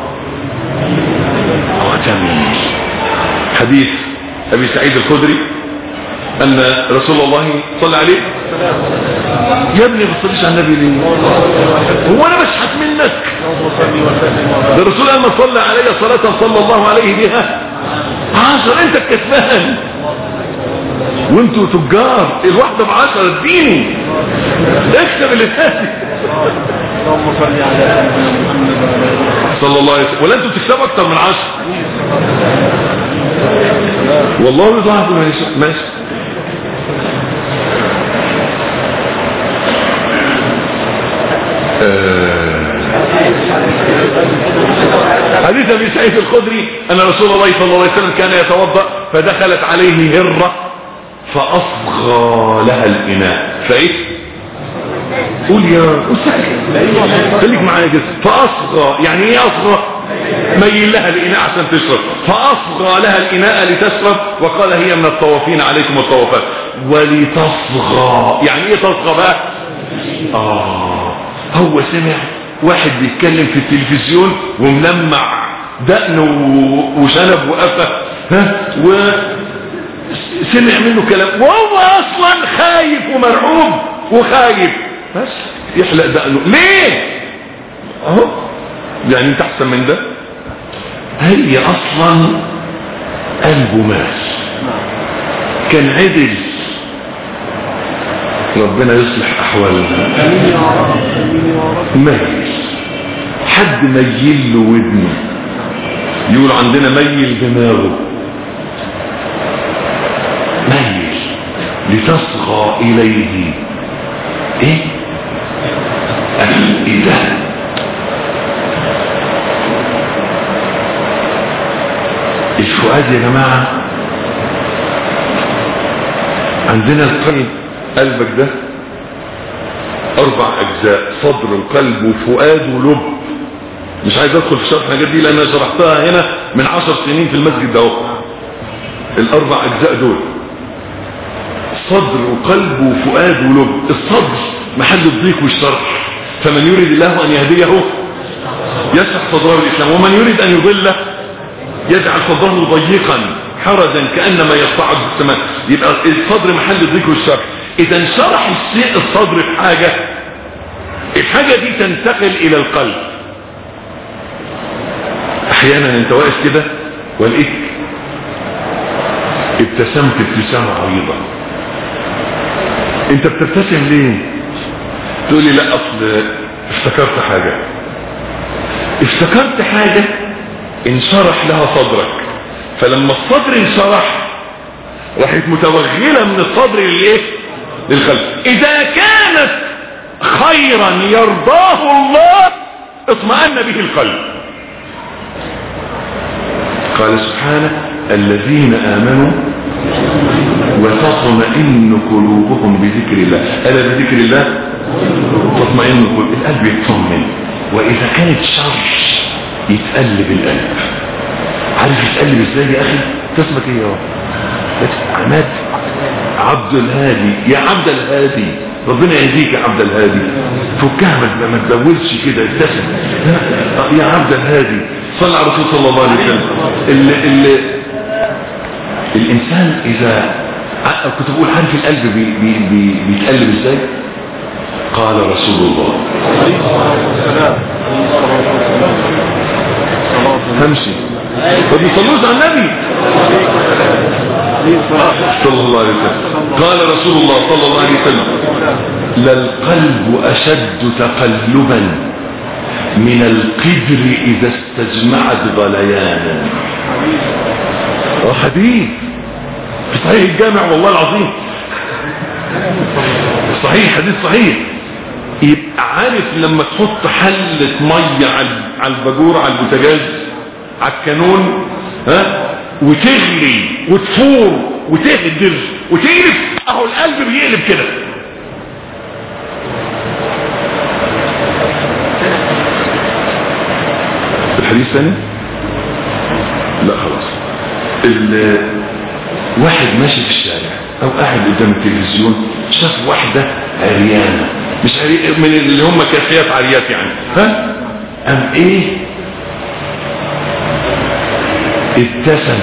جميل حديث ابي سعيد الخدري ان رسول الله صلى عليه يا ابني ما تصليش على النبي ليه هو انا بشحت منك ده الرسول لما صلى علي صلاة صلى الله عليه بها عشر انت الكسبان وانتوا تجار الواحدة بعشرة اديني اكسب اللي فاتي اللهم صل على محمد صلى الله عليه وسلم ولا انتوا تكسبوا اكتر من عشر والله يضاعف ما يشاء ماشي حديث ابي سعيد الخدري ان رسول الله صلى الله عليه وسلم كان يتوضا فدخلت عليه هره فاصغى لها الاناء فايه قول يا أستاذ خليك معايا كده فاصغى يعني ايه اصغى ميل لها الاناء عشان تشرب فاصغى لها الاناء لتشرب وقال هي من الطوافين عليكم الطوافات ولتصغى يعني ايه تصغى بقى اه هو سمع واحد بيتكلم في التلفزيون وملمع دقنه وشنب وقفه ها وسمع منه كلام وهو اصلا خايف ومرعوب وخايف بس يحلق دقنه ليه اهو يعني انت احسن من ده هي اصلا قلبه مات كان عدل ربنا يصلح احوالنا ميل حد ميل له ودنه يقول عندنا ميل دماغه ميل لتصغى اليه ايه الإله الفؤاد يا جماعة عندنا القلب قلبك ده أربع أجزاء صدر القلب وفؤاد ولب مش عايز أدخل في شرح الحاجات دي لأن أنا شرحتها هنا من عشر سنين في المسجد ده اهو الأربع أجزاء دول صدر وقلب وفؤاد ولب الصدر محل الضيق والشرح فمن يريد الله أن يهديه يشرح صدره الإسلام ومن يريد أن يضله يجعل صدره ضيقا حرجا كأنما يصعد في السماء يبقى الصدر محل الضيق والشرح إذا انشرح الشيء الصدر في حاجة الحاجة دي تنتقل إلى القلب أحيانا أنت واقف كده ولقيت ابتسمت ابتسامة عريضة انت بتبتسم ليه تقول لي لا اصل افتكرت حاجة افتكرت حاجة انشرح لها صدرك فلما الصدر انشرح راحت متوغلة من الصدر للايه للخلف اذا كانت خيرا يرضاه الله اطمأن به القلب قال سبحانه الذين امنوا وتطمئن قلوبهم بذكر الله ألا بذكر الله تطمئن القلوب القلب يطمن وإذا كانت شر يتقلب القلب عارف يتقلب ازاي يا أخي تسمك ايه يا عماد عبد الهادي يا عبد الهادي ربنا يهديك يا عبد الهادي فكها ما ما تدولش كده ابتسم يا عبد الهادي صلى على الرسول صلى الله عليه وسلم اللي اللي الانسان اذا كنت بقول عارف القلب بي بي بي بيتقلب ازاي قال رسول الله همشي ما بيصلوش على النبي صلى الله عليه وسلم قال رسول الله صلى الله عليه وسلم للقلب اشد تقلبا من القدر اذا استجمعت غليانا حديث في صحيح الجامع والله العظيم صحيح حديث صحيح يبقى عارف لما تحط حلة مية على الباجور على البوتاجاز على الكانون ها وتغلي وتفور وتهدر وتقلب اهو القلب بيقلب كده الحديث ثاني لا خلاص واحد ماشي في الشارع او قاعد قدام التلفزيون شاف واحدة عريانة مش عري... من اللي هم كافيات عريات يعني ها ام ايه ابتسم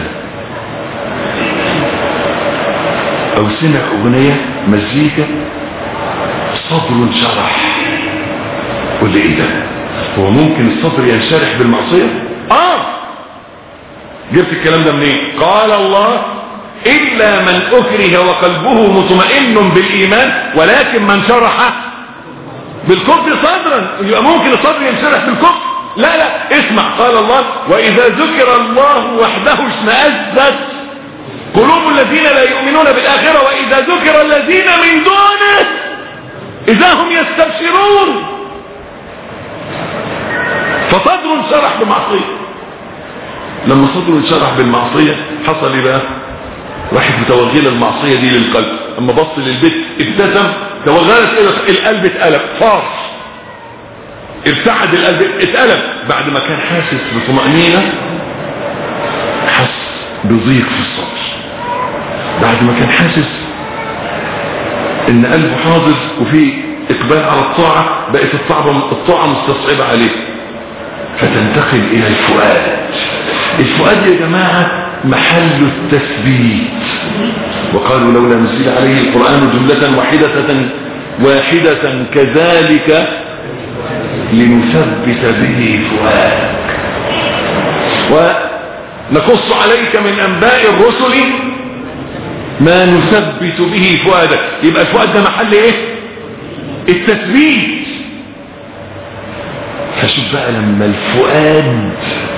او سمع اغنية مزيكا صدره انشرح قول لي ايه ده هو ممكن الصدر ينشرح بالمعصية اه جبت الكلام ده منين قال الله إلا من أكره وقلبه مطمئن بالإيمان ولكن من شرح بالكفر صدرا يبقى ممكن الصدر ينشرح بالكفر لا لا اسمع قال الله وإذا ذكر الله وحده اشمأزت قلوب الذين لا يؤمنون بالآخرة وإذا ذكر الذين من دونه إذا هم يستبشرون فصدر انشرح بمعصية لما صدره انشرح بالمعصية حصل ايه بقى راحت متوغلة المعصية دي للقلب اما بص للبيت ابتسم توغلت القلب اتقلب فار ارتعد القلب اتقلب بعد ما كان حاسس بطمأنينة حس بضيق في الصدر بعد ما كان حاسس ان قلبه حاضر وفي اقبال على الطاعة بقت الطاعة الطاعة مستصعبة عليه فتنتقل الى الفؤاد الفؤاد يا جماعة محل التثبيت وقالوا لولا نزل عليه القرآن جملة واحدة واحدة كذلك لنثبت به فؤاد ونقص عليك من أنباء الرسل ما نثبت به فؤادك يبقى الفؤاد ده محل ايه التثبيت فشوف بقى لما الفؤاد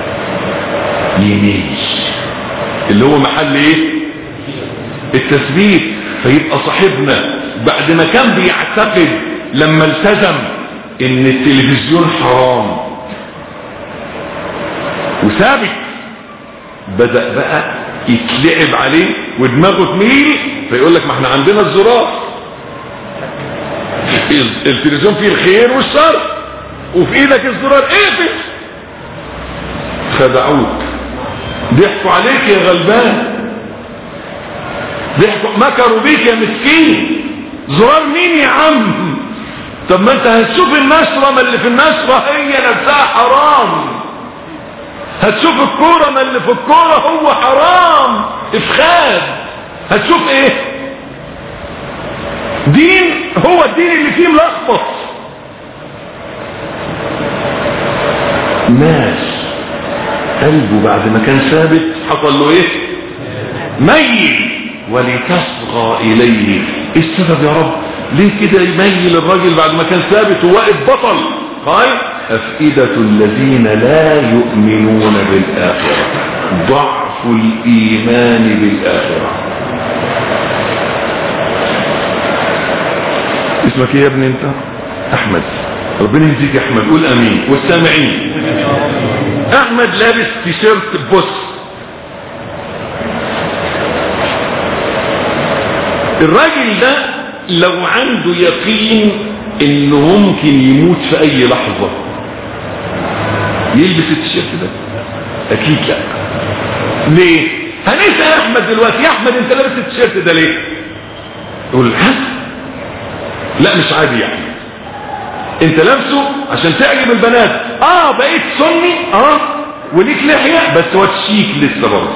يميل اللي هو محل ايه التثبيت فيبقى صاحبنا بعد ما كان بيعتقد لما التزم ان التلفزيون حرام وثابت بدأ بقى يتلعب عليه ودماغه تميل فيقول لك ما احنا عندنا الزرار التلفزيون فيه الخير والشر وفي ايدك الزرار اقفل خدعوك ضحكوا عليك يا غلبان ضحكوا مكروا بيك يا مسكين زرار مين يا عم طب ما انت هتشوف النشرة ما اللي في النشرة هي نفسها حرام هتشوف الكورة ما اللي في الكورة هو حرام افخاد هتشوف ايه دين هو الدين اللي فيه ملخبط ناس قلبه بعد ما كان ثابت حصل له ايه ميل ولتصغى اليه ايه السبب يا رب ليه كده يميل الراجل بعد ما كان ثابت وواقف بطل قال أفئدة الذين لا يؤمنون بالآخرة ضعف الإيمان بالآخرة اسمك ايه يا ابني انت احمد ربنا يهديك يا احمد قول امين والسامعين احمد لابس تيشيرت بوس الراجل ده لو عنده يقين انه ممكن يموت في اي لحظة يلبس التيشيرت ده اكيد لا ليه هنسأل احمد دلوقتي يا احمد انت لابس التيشيرت ده ليه يقول ها لا مش عادي يعني انت لابسه عشان تعجب البنات اه بقيت سني اه وليك لحية بس وتشيك لسه برضه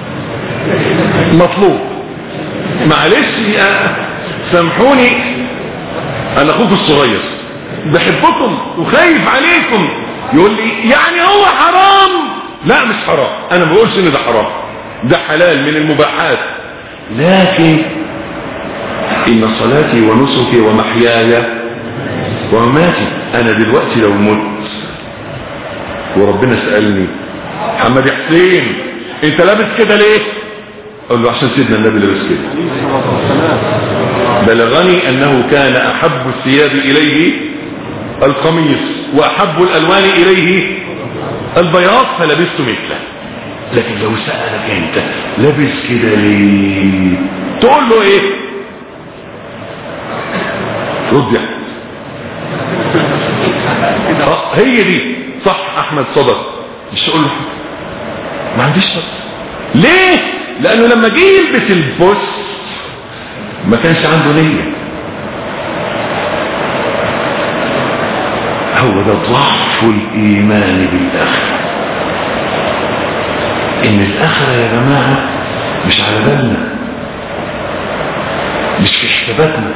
مطلوب معلش يا سامحوني انا اخوك الصغير بحبكم وخايف عليكم يقول لي يعني هو حرام لا مش حرام انا ما بقولش ان ده حرام ده حلال من المباحات لكن ان صلاتي ونسكي ومحياي ومماتي انا دلوقتي لو مت وربنا سألني محمد يا حسين انت لابس كده ليه اقول له عشان سيدنا النبي لابس كده بلغني انه كان احب الثياب اليه القميص واحب الالوان اليه البياض فلبست مثله لكن لو سألك انت لابس كده ليه تقول له ايه رد يعني اه هي دي صح احمد صدق مش تقول له ما عنديش صدق ليه لانه لما جه يلبس البوس ما كانش عنده نية هو ده ضعف الايمان بالاخره ان الاخره يا جماعه مش على بالنا مش في حساباتنا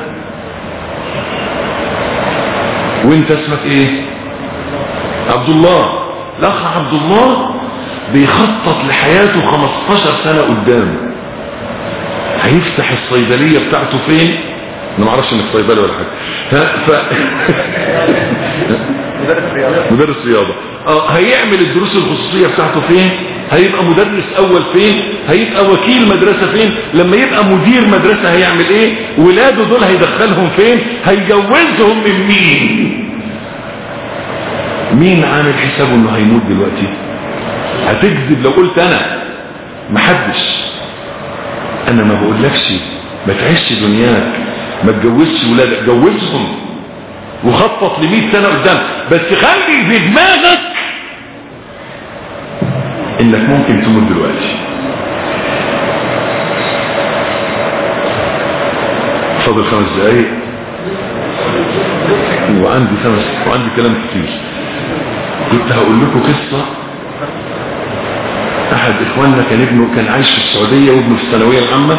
وانت اسمك ايه عبد الله الاخ عبد الله بيخطط لحياته 15 سنة قدام هيفتح الصيدلية بتاعته فين انا ما اعرفش انك صيدلي ولا حاجه ف... ف... مدرس رياضه اه هيعمل الدروس الخصوصيه بتاعته فين هيبقى مدرس اول فين هيبقى وكيل مدرسه فين لما يبقى مدير مدرسه هيعمل ايه ولاده دول هيدخلهم فين هيجوزهم من مين مين عامل حسابه انه هيموت دلوقتي هتكذب لو قلت انا محدش انا ما بقولكش ما تعيش دنياك ما تجوزش ولادك جوزهم وخطط ل 100 سنه قدام بس خلي في دماغك انك ممكن تموت دلوقتي فاضل خمس دقايق وعندي خمس وعندي كلام كتير كنت هقول لكم قصه احد اخواننا كان ابنه كان عايش في السعوديه وابنه في الثانويه العامه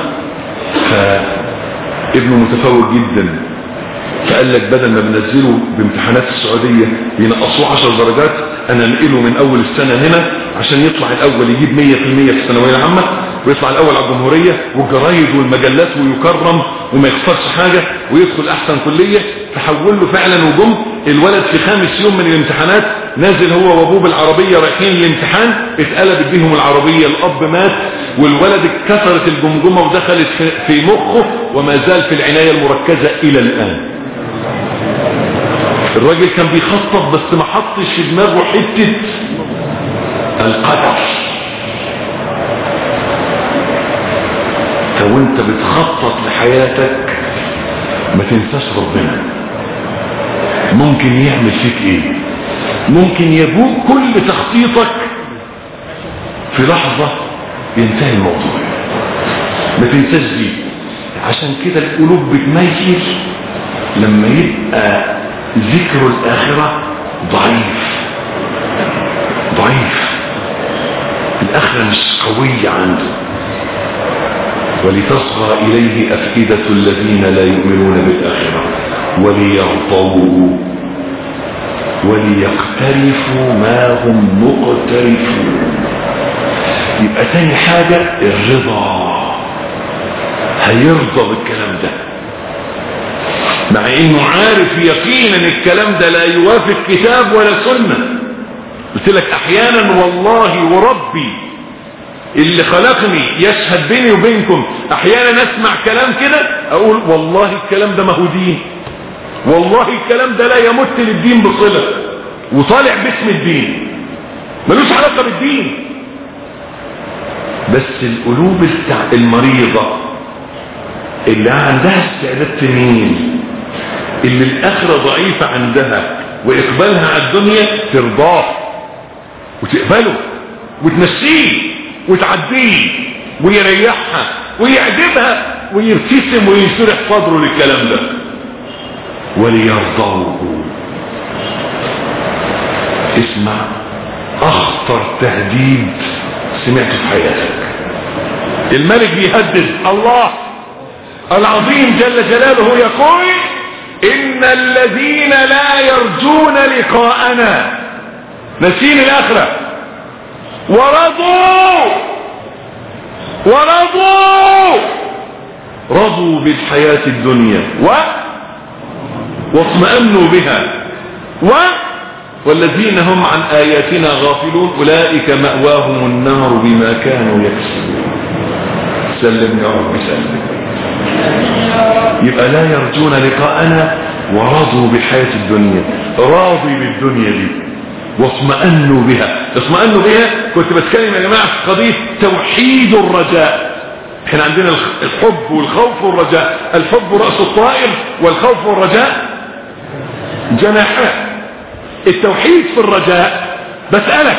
فابنه متفوق جدا فقال لك بدل ما بنزله بامتحانات السعودية ينقصوه 10 درجات انا انقله من اول السنة هنا عشان يطلع الاول يجيب 100% في الثانوية العامة ويطلع الاول على الجمهوريه والجرايد والمجلات ويكرم وما يخسرش حاجه ويدخل احسن كليه تحول له فعلا وجم الولد في خامس يوم من الامتحانات نازل هو وابوه بالعربيه رايحين الامتحان اتقلبت بيهم العربيه الاب مات والولد اتكسرت الجمجمه ودخلت في- في مخه وما زال في العنايه المركزه الى الان الراجل كان بيخطط بس ما حطش في دماغه حته القدر لو انت بتخطط لحياتك ما تنساش ربنا ممكن يعمل فيك ايه ممكن يبوء كل تخطيطك في لحظة ينتهي الموضوع ما تنساش دي عشان كده القلوب بتميل لما يبقى ذكر الآخرة ضعيف ضعيف الآخرة مش قوية عنده ولتصغى إليه أفئدة الذين لا يؤمنون بالآخرة وليرضوه وليقترفوا ما هم مقترفون يبقى تاني حاجة الرضا هيرضى بالكلام ده مع انه عارف يقينا الكلام ده لا يوافق كتاب ولا سنة قلت لك احيانا والله وربي اللي خلقني يشهد بيني وبينكم احيانا اسمع كلام كده اقول والله الكلام ده ما هو دين والله الكلام ده لا يمت للدين بصلة وطالع باسم الدين ملوش علاقة بالدين بس القلوب التع- المريضة اللي عندها استعداد تميل اللي الاخرة ضعيفة عندها واقبالها على الدنيا ترضاه وتقبله وتمشيه وتعديه ويريحها ويعجبها ويبتسم وينشرح صدره للكلام ده وليرضوه اسمع اخطر تهديد سمعته في حياتك الملك بيهدد الله العظيم جل جلاله يقول ان الذين لا يرجون لقاءنا نسين الاخره ورضوا ورضوا رضوا بالحياة الدنيا و واطمأنوا بها و والذين هم عن آياتنا غافلون أولئك مأواهم النار بما كانوا يكسبون سلم يا رب سلم يبقى لا يرجون لقاءنا ورضوا بالحياة الدنيا راضي بالدنيا دي واطمأنوا بها اطمأنوا بها كنت بتكلم يا جماعة في قضية توحيد الرجاء احنا عندنا الخ- الحب والخوف والرجاء الحب رأس الطائر والخوف والرجاء جناحات التوحيد في الرجاء بسألك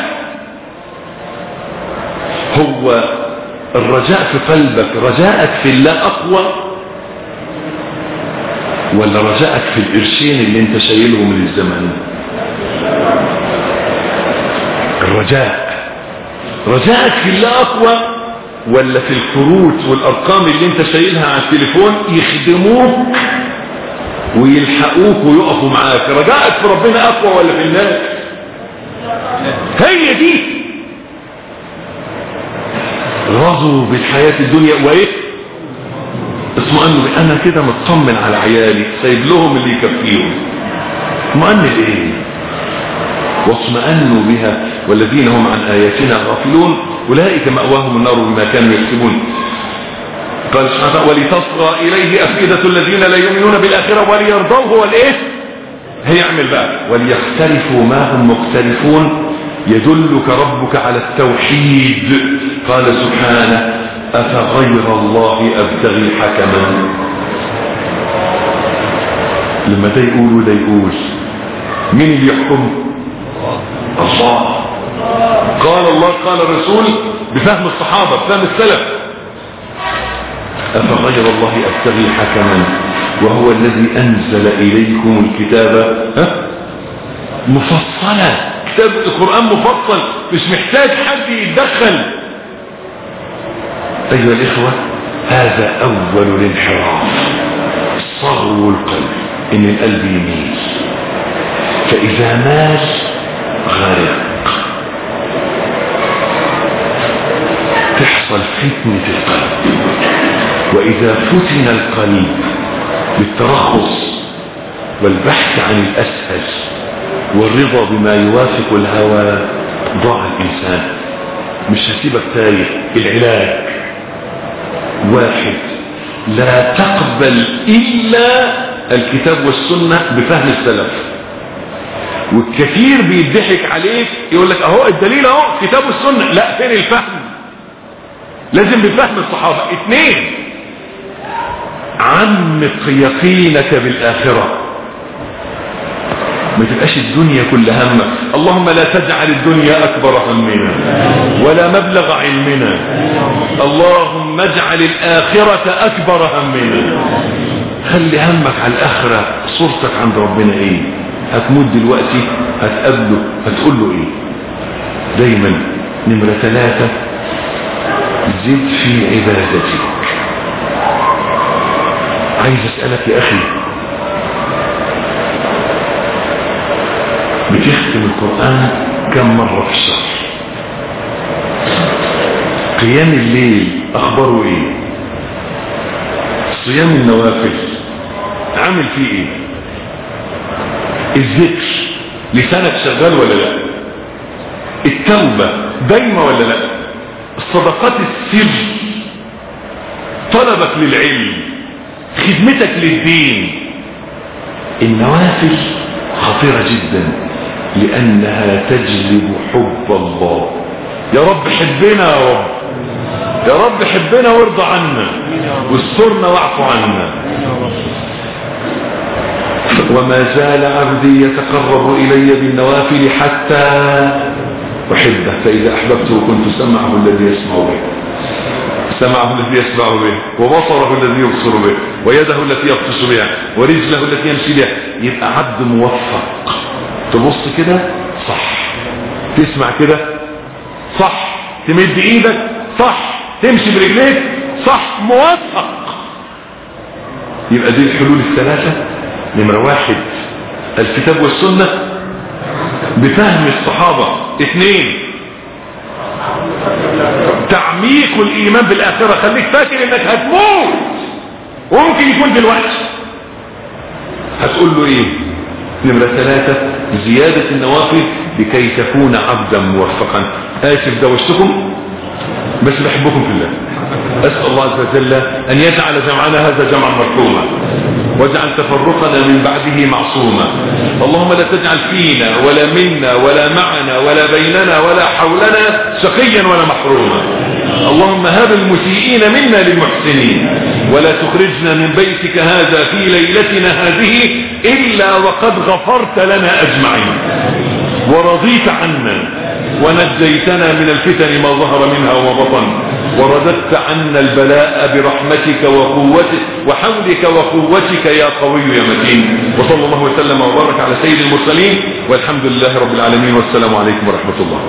هو الرجاء في قلبك رجاءك في الله أقوى ولا رجاءك في القرشين اللي انت شايله من الزمن الرجاء رجاءك في الله أقوى ولا في الكروت والأرقام اللي انت شايلها على التليفون يخدموك ويلحقوك ويقفوا معاك رجاءك في ربنا أقوى ولا في الناس هي دي رضوا بالحياة الدنيا وايه اطمئنوا بي. انا كده مطمن على عيالي سايب لهم اللي يكفيهم اطمئن ايه واطمأنوا بها والذين هم عن آياتنا غافلون أولئك مأواهم النار بما كانوا يكسبون قال سبحانه وتعالى ولتصغى إليه أفئدة الذين لا يؤمنون بالآخرة وليرضوه والإيه هيعمل بقى وليختلفوا ما هم مختلفون يدلك ربك على التوحيد قال سبحانه أفغير الله أبتغي حكما لما ده يقول وده يقول مين اللي يحكم الله قال الله قال الرسول بفهم الصحابة بفهم السلف أفغير الله أبتغي حكما وهو الذي أنزل إليكم الكتاب ها؟ مفصلا كتاب القرآن مفصل مش محتاج حد يتدخل أيها الإخوة هذا أول الانحراف صغو القلب إن القلب يميل فإذا مال غرق تحصل فتنة القلب وإذا فتن القلب بالترخص والبحث عن الأسهل والرضا بما يوافق الهوى ضاع الإنسان مش هسيبك تايه العلاج واحد لا تقبل إلا الكتاب والسنة بفهم السلف والكثير بيضحك عليك يقول لك اهو الدليل اهو كتاب والسنة لا فين الفهم لازم بفهم الصحابة اثنين عمق يقينك بالآخرة ما تبقاش الدنيا كل همك اللهم لا تجعل الدنيا أكبر همنا ولا مبلغ علمنا اللهم اجعل الآخرة أكبر همنا خلي همك على الآخرة صورتك عند ربنا ايه هتموت دلوقتي هتقابله هتقول له ايه دايما نمرة ثلاثة زد في عبادتك عايز اسألك يا اخي بتختم القرآن كم مرة في الشهر قيام الليل اخباره ايه صيام النوافل عامل فيه ايه الذكر لسانك شغال ولا لا التوبة دايمة ولا لا الصدقات السر طلبك للعلم خدمتك للدين النوافل خطيرة جدا لأنها تجلب حب الله يا رب حبنا يا رب يا رب حبنا وارضى عنا واسترنا واعف عنا وما زال عبدي يتقرب إلي بالنوافل حتى أحبه فإذا أحببته كنت سمعه الذي يسمع به سمعه الذي يسمع به وبصره الذي يبصر به ويده التي يبطش بها ورجله التي يمشي بها يبقى عبد موفق تبص كده صح تسمع كده صح تمد ايدك صح تمشي برجليك صح موفق يبقى دي الحلول الثلاثة نمرة واحد الكتاب والسنة بفهم الصحابة اثنين تعميق الايمان بالاخرة خليك فاكر انك هتموت وممكن يكون دلوقتي هتقول له ايه نمرة ثلاثة زيادة النوافل لكي تكون عبدا موفقا اسف دوشتكم بس بحبكم في الله اسأل الله عز وجل ان يجعل جمعنا هذا جمعا مرحوما واجعل تفرقنا من بعده معصوما اللهم لا تجعل فينا ولا منا ولا معنا ولا بيننا ولا حولنا شقيا ولا محروما اللهم هب المسيئين منا للمحسنين ولا تخرجنا من بيتك هذا في ليلتنا هذه إلا وقد غفرت لنا أجمعين ورضيت عنا ونجيتنا من الفتن ما ظهر منها وما بطن ورددت عنا البلاء برحمتك وقوتك وحولك وقوتك يا قوي يا متين وصلى الله وسلم وبارك على سيد المرسلين والحمد لله رب العالمين والسلام عليكم ورحمة الله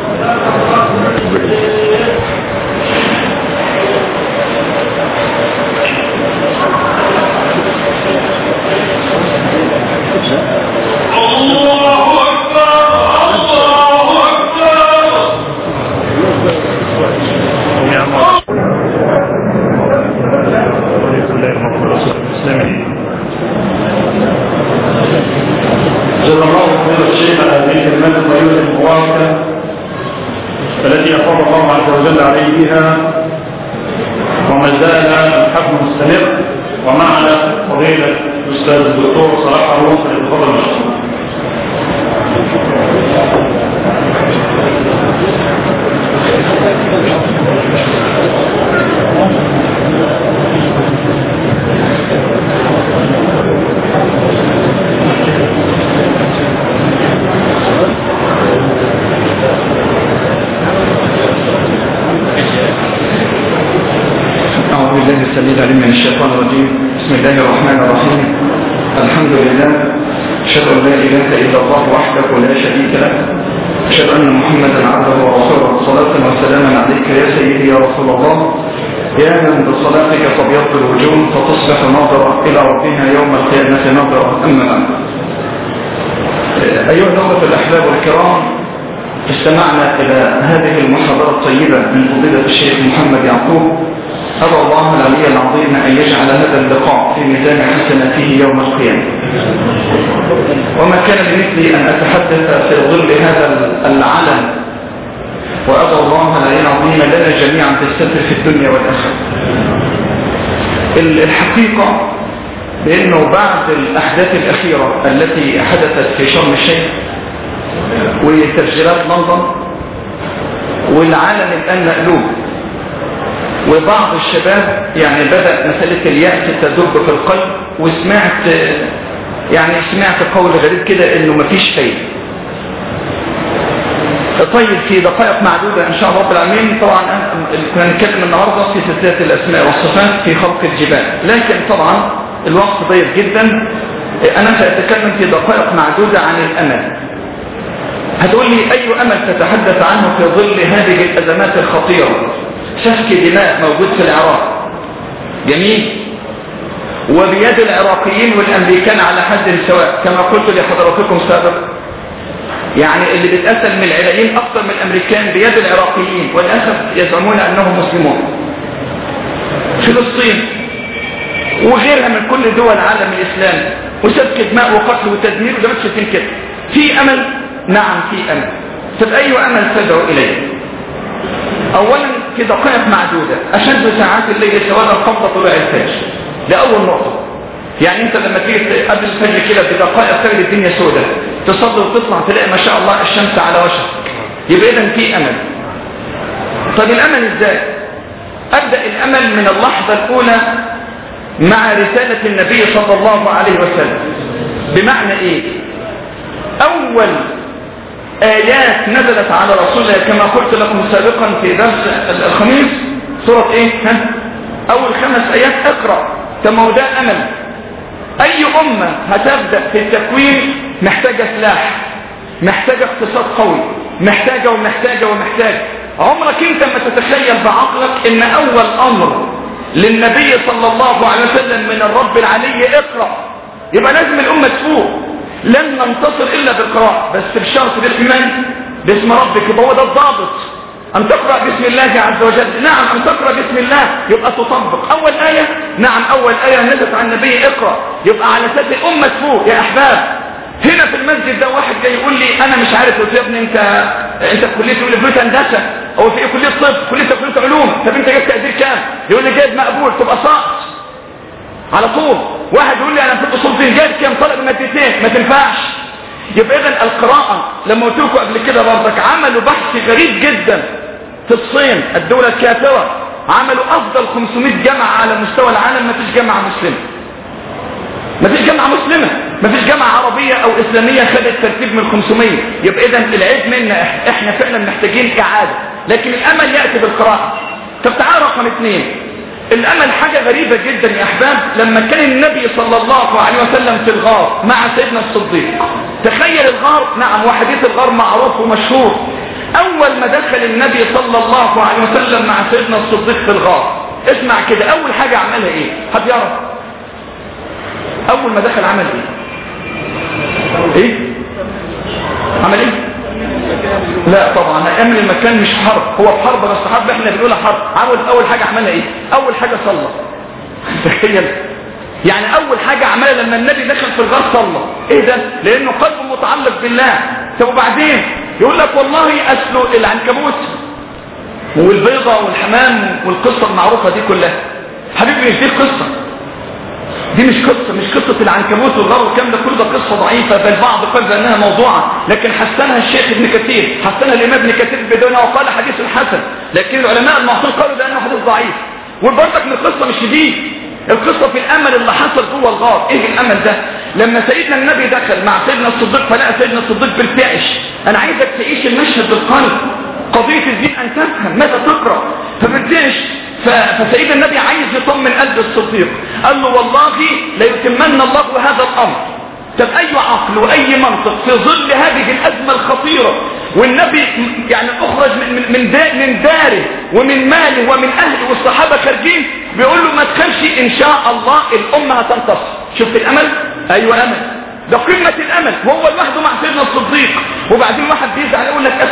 جزا الله خير الشيخ على هذه الكلمات الطيبة المباركة التي أفاض الله عز وجل عليه بها وما زال الحكم مستمر ومعنا فضيلة الأستاذ الدكتور صلاح عروس فليتفضل مشكور أعوذ بالله السميع العليم من الشيطان الرجيم بسم الله الرحمن الرحيم الحمد لله أشهد أن لا إله إلا الله وحده لا شريك له أشهد أن محمدا عبده ورسوله صلاة وسلاما عليك يا سيدي يا رسول الله يا من بصلاتك تبيض الوجوه فتصبح ناظرة إلى ربها يوم القيامة ناظرة أما بعد أيها الأخوة الأحباب الكرام استمعنا إلى هذه المحاضرة الطيبة من فضيلة الشيخ محمد يعقوب أرى الله العلي العظيم أن يجعل هذا اللقاء في ميزان حسناته يوم القيامة وما كان بمثلي أن أتحدث في ظل هذا العلم وأدعو الله العلي العظيم لنا جميعا بالستر في الدنيا والآخرة الحقيقة بأنه بعد الأحداث الأخيرة التي حدثت في شرم الشيخ وتفجيرات لندن والعالم الآن مقلوب وبعض الشباب يعني بدأ مسألة اليأس تدب في القلب وسمعت يعني سمعت قول غريب كده انه مفيش فايدة طيب في دقائق معدودة ان شاء الله رب العالمين طبعا كنا نتكلم النهاردة في سلسلة الاسماء والصفات في خلق الجبال لكن طبعا الوقت ضيق جدا انا سأتكلم في دقائق معدودة عن الامل هتقول لي اي امل تتحدث عنه في ظل هذه الازمات الخطيرة سفك دماء موجود في العراق جميل وبيد العراقيين والامريكان على حد سواء كما قلت لحضراتكم سابقا يعني اللي بيتقتل من العراقيين اكثر من الامريكان بيد العراقيين والاسف يزعمون انهم مسلمون فلسطين وغيرها من كل دول العالم الاسلامي وسفك دماء وقتل وتدمير وزي ما انتم شايفين كده في امل نعم في امل طب اي امل تدعو اليه اولا في دقائق معدودة اشد ساعات الليل سواء قبضة طلوع الفجر ده اول نقطة يعني انت لما تيجي قبل الفجر كده بدقائق تجد الدنيا سوداء تصلي وتطلع تلاقي ما شاء الله الشمس على وشك يبقى اذا في امل طب الامل ازاي ابدا الامل من اللحظة الاولى مع رسالة النبي صلى الله عليه وسلم بمعنى ايه اول آيات نزلت على رسول الله كما قلت لكم سابقا في درس الخميس سورة ايه ها؟ اول خمس ايات اقرأ كما ده امل اي امة هتبدأ في التكوين محتاجة سلاح محتاجة اقتصاد قوي محتاجة ومحتاجة ومحتاجة عمرك انت ما تتخيل بعقلك ان اول امر للنبي صلى الله عليه وسلم من الرب العلي اقرأ يبقى لازم الامة تفوق لن ننتصر إلا بالقراءة بس بشرط بالإيمان باسم ربك يبقى هو ده الضابط أن تقرأ باسم الله عز وجل نعم أن تقرأ باسم الله يبقى تطبق أول آية نعم أول آية نزلت عن النبي اقرأ يبقى على أساس الأمة تفوق يا أحباب هنا في المسجد ده واحد جاي يقول لي أنا مش عارف قلت يا ابني أنت أنت في كلية يقول لي كلية هندسة أو في كلية طب كلية كلية علوم طب أنت جايب تقدير كام؟ يقول لي جايب مقبول تبقى ساقط على طول واحد يقول لي انا في الاصول دين جايب كام طالب مادتين ما تنفعش يبقى اذا القراءه لما قلت لكم قبل كده برضك عملوا بحث غريب جدا في الصين الدوله الكافره عملوا افضل 500 جامعه على مستوى العالم ما فيش جامعه مسلمه ما فيش جامعه مسلمه ما فيش جامعه عربيه او اسلاميه خدت ترتيب من 500 يبقى اذا العيب منا احنا فعلا محتاجين اعاده لكن الامل ياتي بالقراءه طب تعال رقم اثنين الامل حاجة غريبة جدا يا احباب لما كان النبي صلى الله عليه وسلم في الغار مع سيدنا الصديق تخيل الغار نعم وحديث الغار معروف ومشهور اول ما دخل النبي صلى الله عليه وسلم مع سيدنا الصديق في الغار اسمع كده اول حاجة عملها ايه حد يعرف اول ما دخل عمل ايه ايه عمل ايه لا طبعا امن المكان مش حرب هو في حرب بس حرب احنا بنقولها حرب عمل اول حاجه عملها ايه اول حاجه صلى تخيل يعني اول حاجه عملها لما النبي دخل في الغار صلى ايه ده لانه قلبه متعلق بالله طب وبعدين يقول لك والله اصله العنكبوت والبيضه والحمام والقصه المعروفه دي كلها حبيبي مش دي القصه دي مش قصة مش قصة العنكبوت والغار والكلام ده كله ده قصة ضعيفة بل بعض قال بأنها موضوعة لكن حسنها الشيخ ابن كثير حسنها الإمام ابن كثير بدونها وقال حديث حسن لكن العلماء المعصوم قالوا بأنه حديث ضعيف وبرضك من القصة مش دي القصة في الأمل اللي حصل جوه الغار ايه الأمل ده لما سيدنا النبي دخل مع سيدنا الصديق فلقى سيدنا الصديق بالفعش انا عايزك تعيش المشهد بالقلب قضية الدين ان تفهم ماذا تقرأ فبالفعش فسيدنا النبي عايز يطمن قلب الصديق قال له والله ليتمن الله هذا الامر طب اي عقل واي منطق في ظل هذه الازمه الخطيره والنبي يعني اخرج من من من, دا من داره ومن ماله ومن اهله والصحابه خارجين بيقول له ما تخافش ان شاء الله الامه هتنتصر شفت الامل ايوه امل ده قمة الامل وهو لوحده مع سيدنا الصديق وبعدين واحد بيزعل يقول لك اصله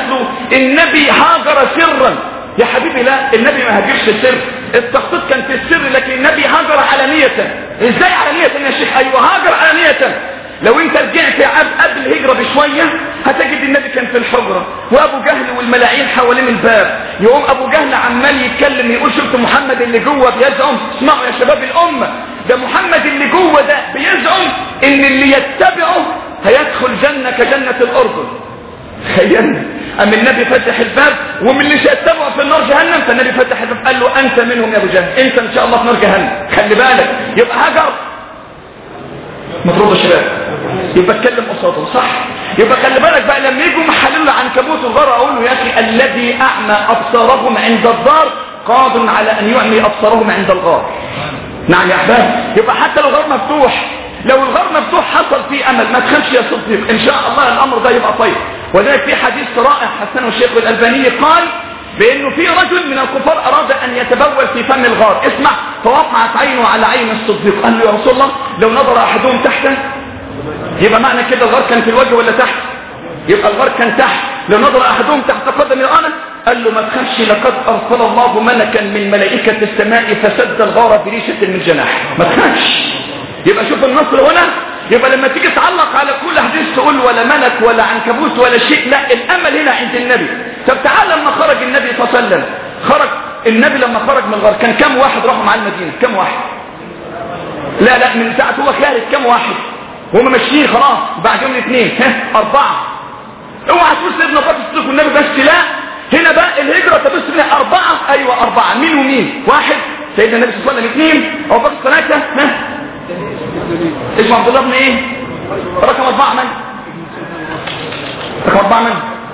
النبي هاجر سرا يا حبيبي لا النبي ما هاجرش سر التخطيط كان في السر لكن النبي هاجر علانية ازاي علانية يا شيخ ايوه هاجر علانية لو انت رجعت عب قبل الهجرة بشوية هتجد النبي كان في الحجرة وابو جهل والملاعين حوالين الباب يقوم ابو جهل عمال يتكلم يقول شفت محمد اللي جوه بيزعم اسمعوا يا شباب الامة ده محمد اللي جوه ده بيزعم ان اللي يتبعه هيدخل جنة كجنة الاردن تخيلنا أم النبي فتح الباب ومن اللي شاتبعه في النار جهنم فالنبي فتح الباب قال له أنت منهم يا أبو جهل أنت إن شاء الله في نار جهنم خلي بالك يبقى هجر مفروض يا شباب يبقى اتكلم قصاده صح يبقى خلي بالك بقى لما يجوا محلل له عنكبوت الغار اقول له يا اخي الذي اعمى ابصارهم عند الدار قادر على ان يعمي ابصارهم عند الغار نعم يا احباب يبقى حتى لو الغار مفتوح لو الغار مفتوح حصل فيه امل ما تخافش يا صديق ان شاء الله الامر ده يبقى طيب وذلك في حديث رائع حسنه الشيخ الالباني قال بانه في رجل من الكفار اراد ان يتبول في فم الغار اسمع فوقعت عينه على عين الصديق قال له يا رسول الله لو نظر احدهم تحته يبقى معنى كده الغار كان في الوجه ولا تحت يبقى الغار كان تحت لو نظر احدهم تحت قدم انا قال له ما تخافش لقد ارسل الله ملكا من ملائكه السماء فسد الغار بريشه من جناح ما تخافش يبقى شوف النصر هنا يبقى لما تيجي تعلق على كل حديث تقول ولا ملك ولا عنكبوت ولا شيء لا الامل هنا عند النبي طب تعال لما خرج النبي صلى الله عليه وسلم خرج النبي لما خرج من الغار كان كم واحد راحوا معاه المدينه كم واحد لا لا من ساعه هو خارج كم واحد وهم ماشيين خلاص بعد يوم الاثنين ها اربعه اوعى تقول سيدنا بكر الصديق والنبي بس لا هنا بقى الهجره تبص لها اربعه ايوه اربعه مين ومين واحد سيدنا النبي صلى الله عليه وسلم اثنين ابو بكر ثلاثه ها اسمه عبد الله بن ايه رقم اربعه من رقم اربعه من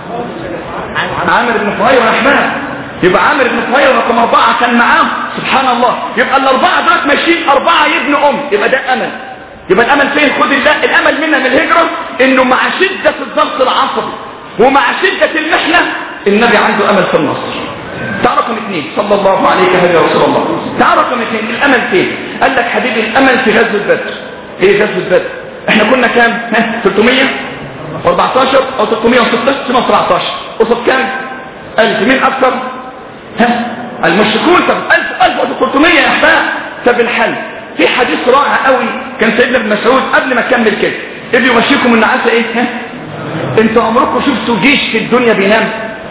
عامر بن فهير واحمد يبقى عامر بن فهير رقم اربعه كان معاه سبحان الله يبقى الاربعه دول ماشيين اربعه يبنوا ام يبقى ده امل يبقى الامل فين خد الله الامل منا من الهجره انه مع شده الضغط العصبي ومع شده المحنه النبي عنده امل في النصر تعال رقم اثنين صلى الله عليه وسلم يا رسول الله تعال رقم اثنين الامل فين قال لك حبيبي الامل في غزوه بدر ايه غزوه بدر احنا كنا كام ها 314 او 316 317 قصد كام 1000 مين اكثر ها المشركون طب 1000 1300 يا احباب طب الحل في حديث رائع قوي كان سيدنا ابن مسعود قبل ما اكمل كده اذ يمشيكم النعاسه ايه ها انتوا عمركم شفتوا جيش في الدنيا بينام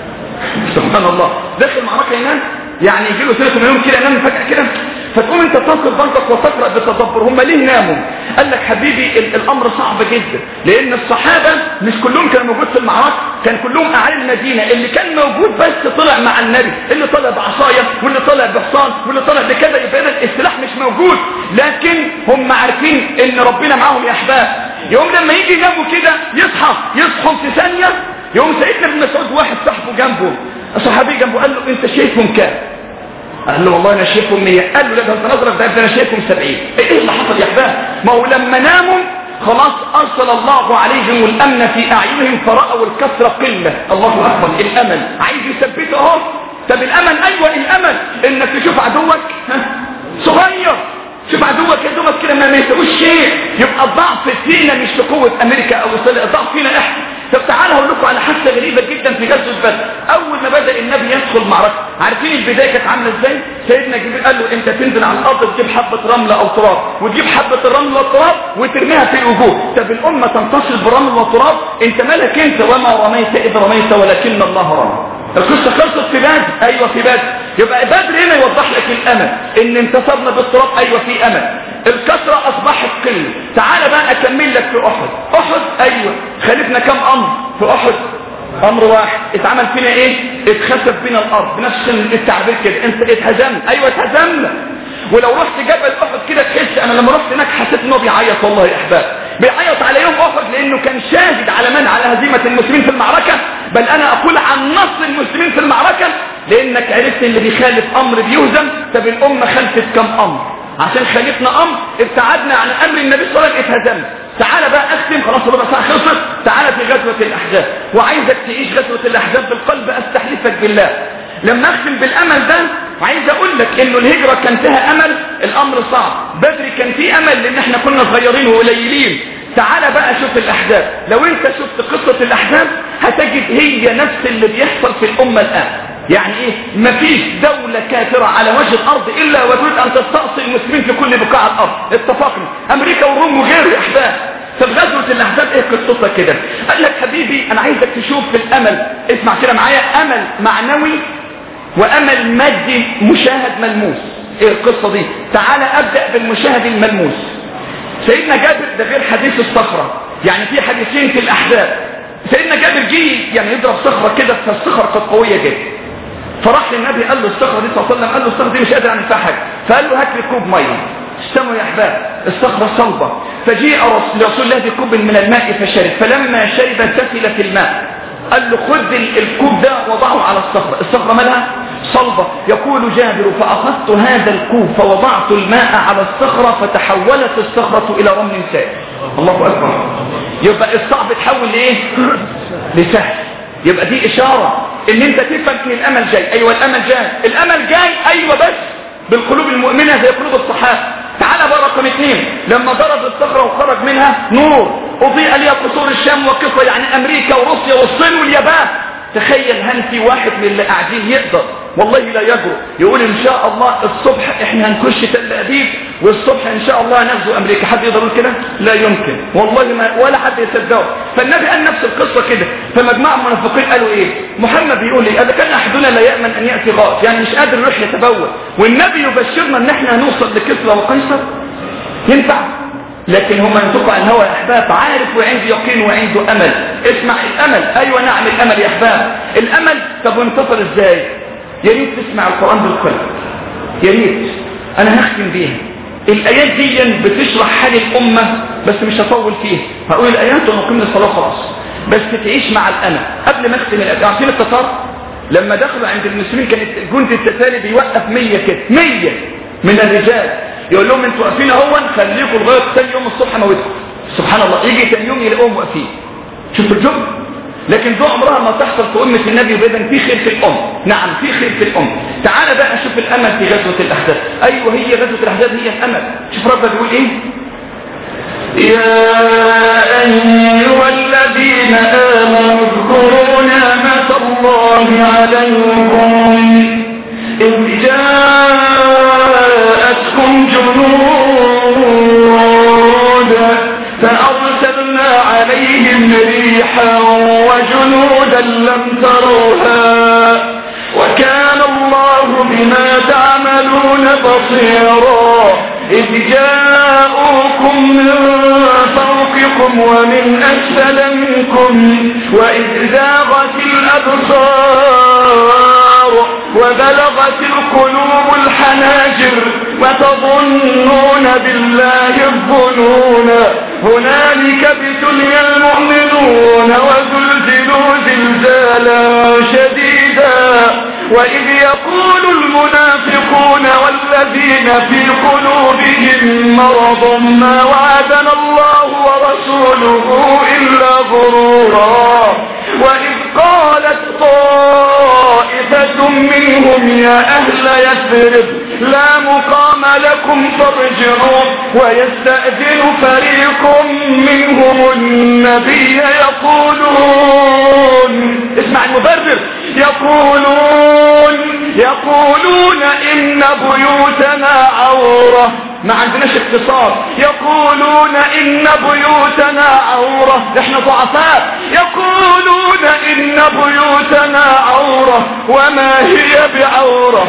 سبحان الله داخل معركه ينام يعني يجي له سنه يوم كده ينام فجاه كده فتقوم انت تنصب بنتك وتقرا بتدبر هم ليه ناموا قال لك حبيبي ال الامر صعب جدا لان الصحابه مش كلهم كانوا موجود في المعركه كان كلهم اعالي المدينه اللي كان موجود بس طلع مع النبي اللي طلع بعصايه واللي طلع بحصان واللي طلع بكذا يبقى السلاح مش موجود لكن هم عارفين ان ربنا معاهم يا احباب يوم لما يجي يناموا كده يصحى يصحوا في ثانيه يوم سيدنا ابن مسعود واحد صاحبه جنبه صحابي جنبه قال له انت شايفهم كام قال له والله انا شايفهم 100 قال له لا ده انت نظرك ده انا شايفهم 70 ايه اللي حصل يا احباب ما هو لما ناموا خلاص ارسل الله عليهم الامن في اعينهم فراوا الكسره قله الله اكبر الامل عايز يثبته اهو طب الامل ايوه الامل انك تشوف عدوك ها صغير شوف عدوك يا دوبك كده ما يسويش شيء يبقى الضعف فينا مش في قوه امريكا او اسرائيل الضعف فينا احنا طب تعالوا هقول لكم على حادثه غريبه جدا في غزوه بدر اول ما بدا النبي يدخل معركه عارفين البدايه كانت عامله ازاي سيدنا جبريل قال له انت تنزل على الارض تجيب حبه رمله او تراب وتجيب حبه الرمل والتراب وترميها في الوجوه طب الامه تنتصر برمل وتراب انت مالك انت وما رميت اذ رميت ولكن الله رمى القصه خلصت في بدر ايوه في بدر يبقى بدر هنا يوضح لك الامل ان انتصرنا بالتراب ايوه في امل الكسرة اصبحت قلة تعال بقى اكمل لك في احد احد ايوه خالفنا كم امر في احد امر واحد اتعمل فينا ايه اتخسف بنا الارض بنفس التعبير كده انت اتهزمنا ايوه اتهزمنا ولو رحت جبل احد كده تحس انا لما رحت هناك حسيت انه بيعيط والله يا احباب بيعيط على يوم احد لانه كان شاهد على من على هزيمه المسلمين في المعركه بل انا اقول عن نصر المسلمين في المعركه لانك عرفت اللي بيخالف امر بيهزم طب الامه خلفت كم امر عشان خالفنا امر ابتعدنا عن امر النبي صلى الله عليه وسلم اتهزمنا تعالى بقى اختم خلاص ربع ساعه خلصت تعالى في غزوه الاحزاب وعايزك تعيش غزوه الاحزاب بالقلب استحلفك بالله لما اختم بالامل ده وعايز اقول لك انه الهجرة كان فيها امل الامر صعب بدري كان فيه امل لان احنا كنا صغيرين وقليلين تعال بقى شوف الأحزاب لو انت شفت قصة الأحزاب هتجد هي نفس اللي بيحصل في الأمة الآن يعني ايه مفيش دولة كافرة على وجه الارض الا وتريد ان تستأصل المسلمين في كل بقاع الارض اتفقنا امريكا والروم وغيره يا احباب طب غزوة الاحزاب ايه قصتها كده قال لك حبيبي انا عايزك تشوف في الامل اسمع كده معايا امل معنوي وامل مادي مشاهد ملموس ايه القصة دي تعال ابدأ بالمشاهد الملموس سيدنا جابر ده غير حديث الصخرة يعني في حديثين في الاحزاب سيدنا جابر جه يعني يضرب صخرة كده فالصخرة كانت قوية جدا فراح للنبي قال له الصخرة دي صلى الله عليه وسلم قال له الصخرة دي مش قادر اعمل فيها حاجة فقال له هات لي كوب ميه استمعوا يا احباب الصخرة صلبة فجيء لرسول الله بكوب من الماء فشرب فلما شرب سفل في الماء قال له خذ الكوب ده وضعه على الصخرة الصخرة مالها صلبة يقول جابر فأخذت هذا الكوب فوضعت الماء على الصخرة فتحولت الصخرة إلى رمل سائل الله أكبر يبقى الصعب تحول لإيه لسهل يبقى دي إشارة ان انت تفهم ان الامل جاي ايوه الامل جاي الامل جاي ايوه بس بالقلوب المؤمنة زي قلوب الصحابة تعالى بقى رقم اثنين لما ضرب الصخرة وخرج منها نور اضيء ليها قصور الشام وقصة يعني امريكا وروسيا والصين واليابان تخيل هل في واحد من اللي قاعدين يقدر والله لا يجرؤ يقول ان شاء الله الصبح احنا هنخش تل ابيب والصبح ان شاء الله هنغزو امريكا حد يقدر يقول كده لا يمكن والله ما ولا حد يصدقه فالنبي قال نفس القصه كده فمجموعه من المنافقين قالوا ايه محمد بيقول ايه اذا كان احدنا لا يامن ان ياتي غاز يعني مش قادر يروح يتبول والنبي يبشرنا ان احنا هنوصل لكسرى وقيصر ينفع لكن هم ينطقوا عن الهوى يا احباب عارف وعنده يقين وعنده امل اسمع الامل ايوه نعم الامل يا احباب الامل طب وانتصر ازاي يا ريت تسمع القران بالقلب يا ريت انا هختم بيها الايات دي بتشرح حال الامه بس مش هطول فيها هقول الايات ونقيم الصلاه خلاص بس تعيش مع الامل قبل ما اختم الايات عارفين التتار لما دخلوا عند المسلمين كانت جند التتالي بيوقف 100 كده 100 من الرجال يقول لهم انتوا واقفين اهو خليكم لغايه ثاني يوم الصبح موتكم سبحان الله يجي ثاني يوم يلاقوهم واقفين شوفوا الجبن لكن دي عمرها ما تحصل في أمة النبي وإذا في خير في الأم نعم في خير في الأم تعال بقى شوف الأمل في غزوة الأحزاب أيوة هي غزوة الأحزاب هي الأمل شوف ربنا بيقول إيه يا أيها الذين آمنوا اذكروا نعمة الله عليكم إذ جاءتكم جنود فأرسلنا عليهم ريحا وجنودا لم تروها وكان الله بما تعملون بصيرا إذ جاءوكم من فوقكم ومن أسفل منكم وإذ زاغت الأبصار وبلغت القلوب الحناجر وتظنون بالله الظنون هنالك ابتلي المؤمنون وزلزلوا زلزالا شديدا وإذ يقول المنافقون والذين في قلوبهم مرض ما وعدنا الله ورسوله إلا غرورا وإذ قالت طائفة منهم يا أهل يثرب لا مقام لكم فارجعوا ويستأذن فريق منهم النبي يقولون اسمع المبرر يقولون يقولون إن بيوتنا عورة ما عندناش اقتصاد يقولون إن بيوتنا عورة احنا ضعفاء يقولون إن بيوتنا عورة وما هي بعورة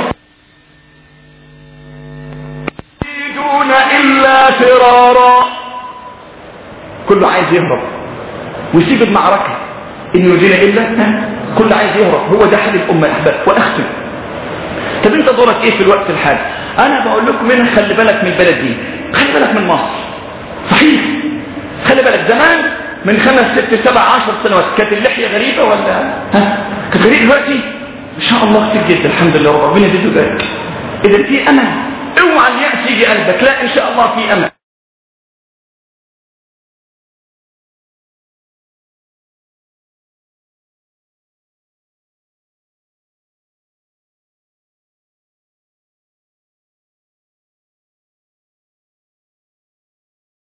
يريدون إلا فرارا كله عايز يهرب ويسيب المعركة إن يريدون إلا كله عايز يهرب هو ده حال الأمة يا أحباب وأختم طب انت دورك ايه في الوقت الحالي انا بقول لكم هنا خلي بالك من البلد دي خلي بالك من مصر صحيح خلي بالك زمان من خمس ست سبع عشر سنوات كانت اللحية غريبة ولا ها كانت غريبة دلوقتي ان شاء الله كتير جدا الحمد لله ربنا يزيد ذلك اذا في امل اوعى اليأس يجي قلبك لا ان شاء الله في امل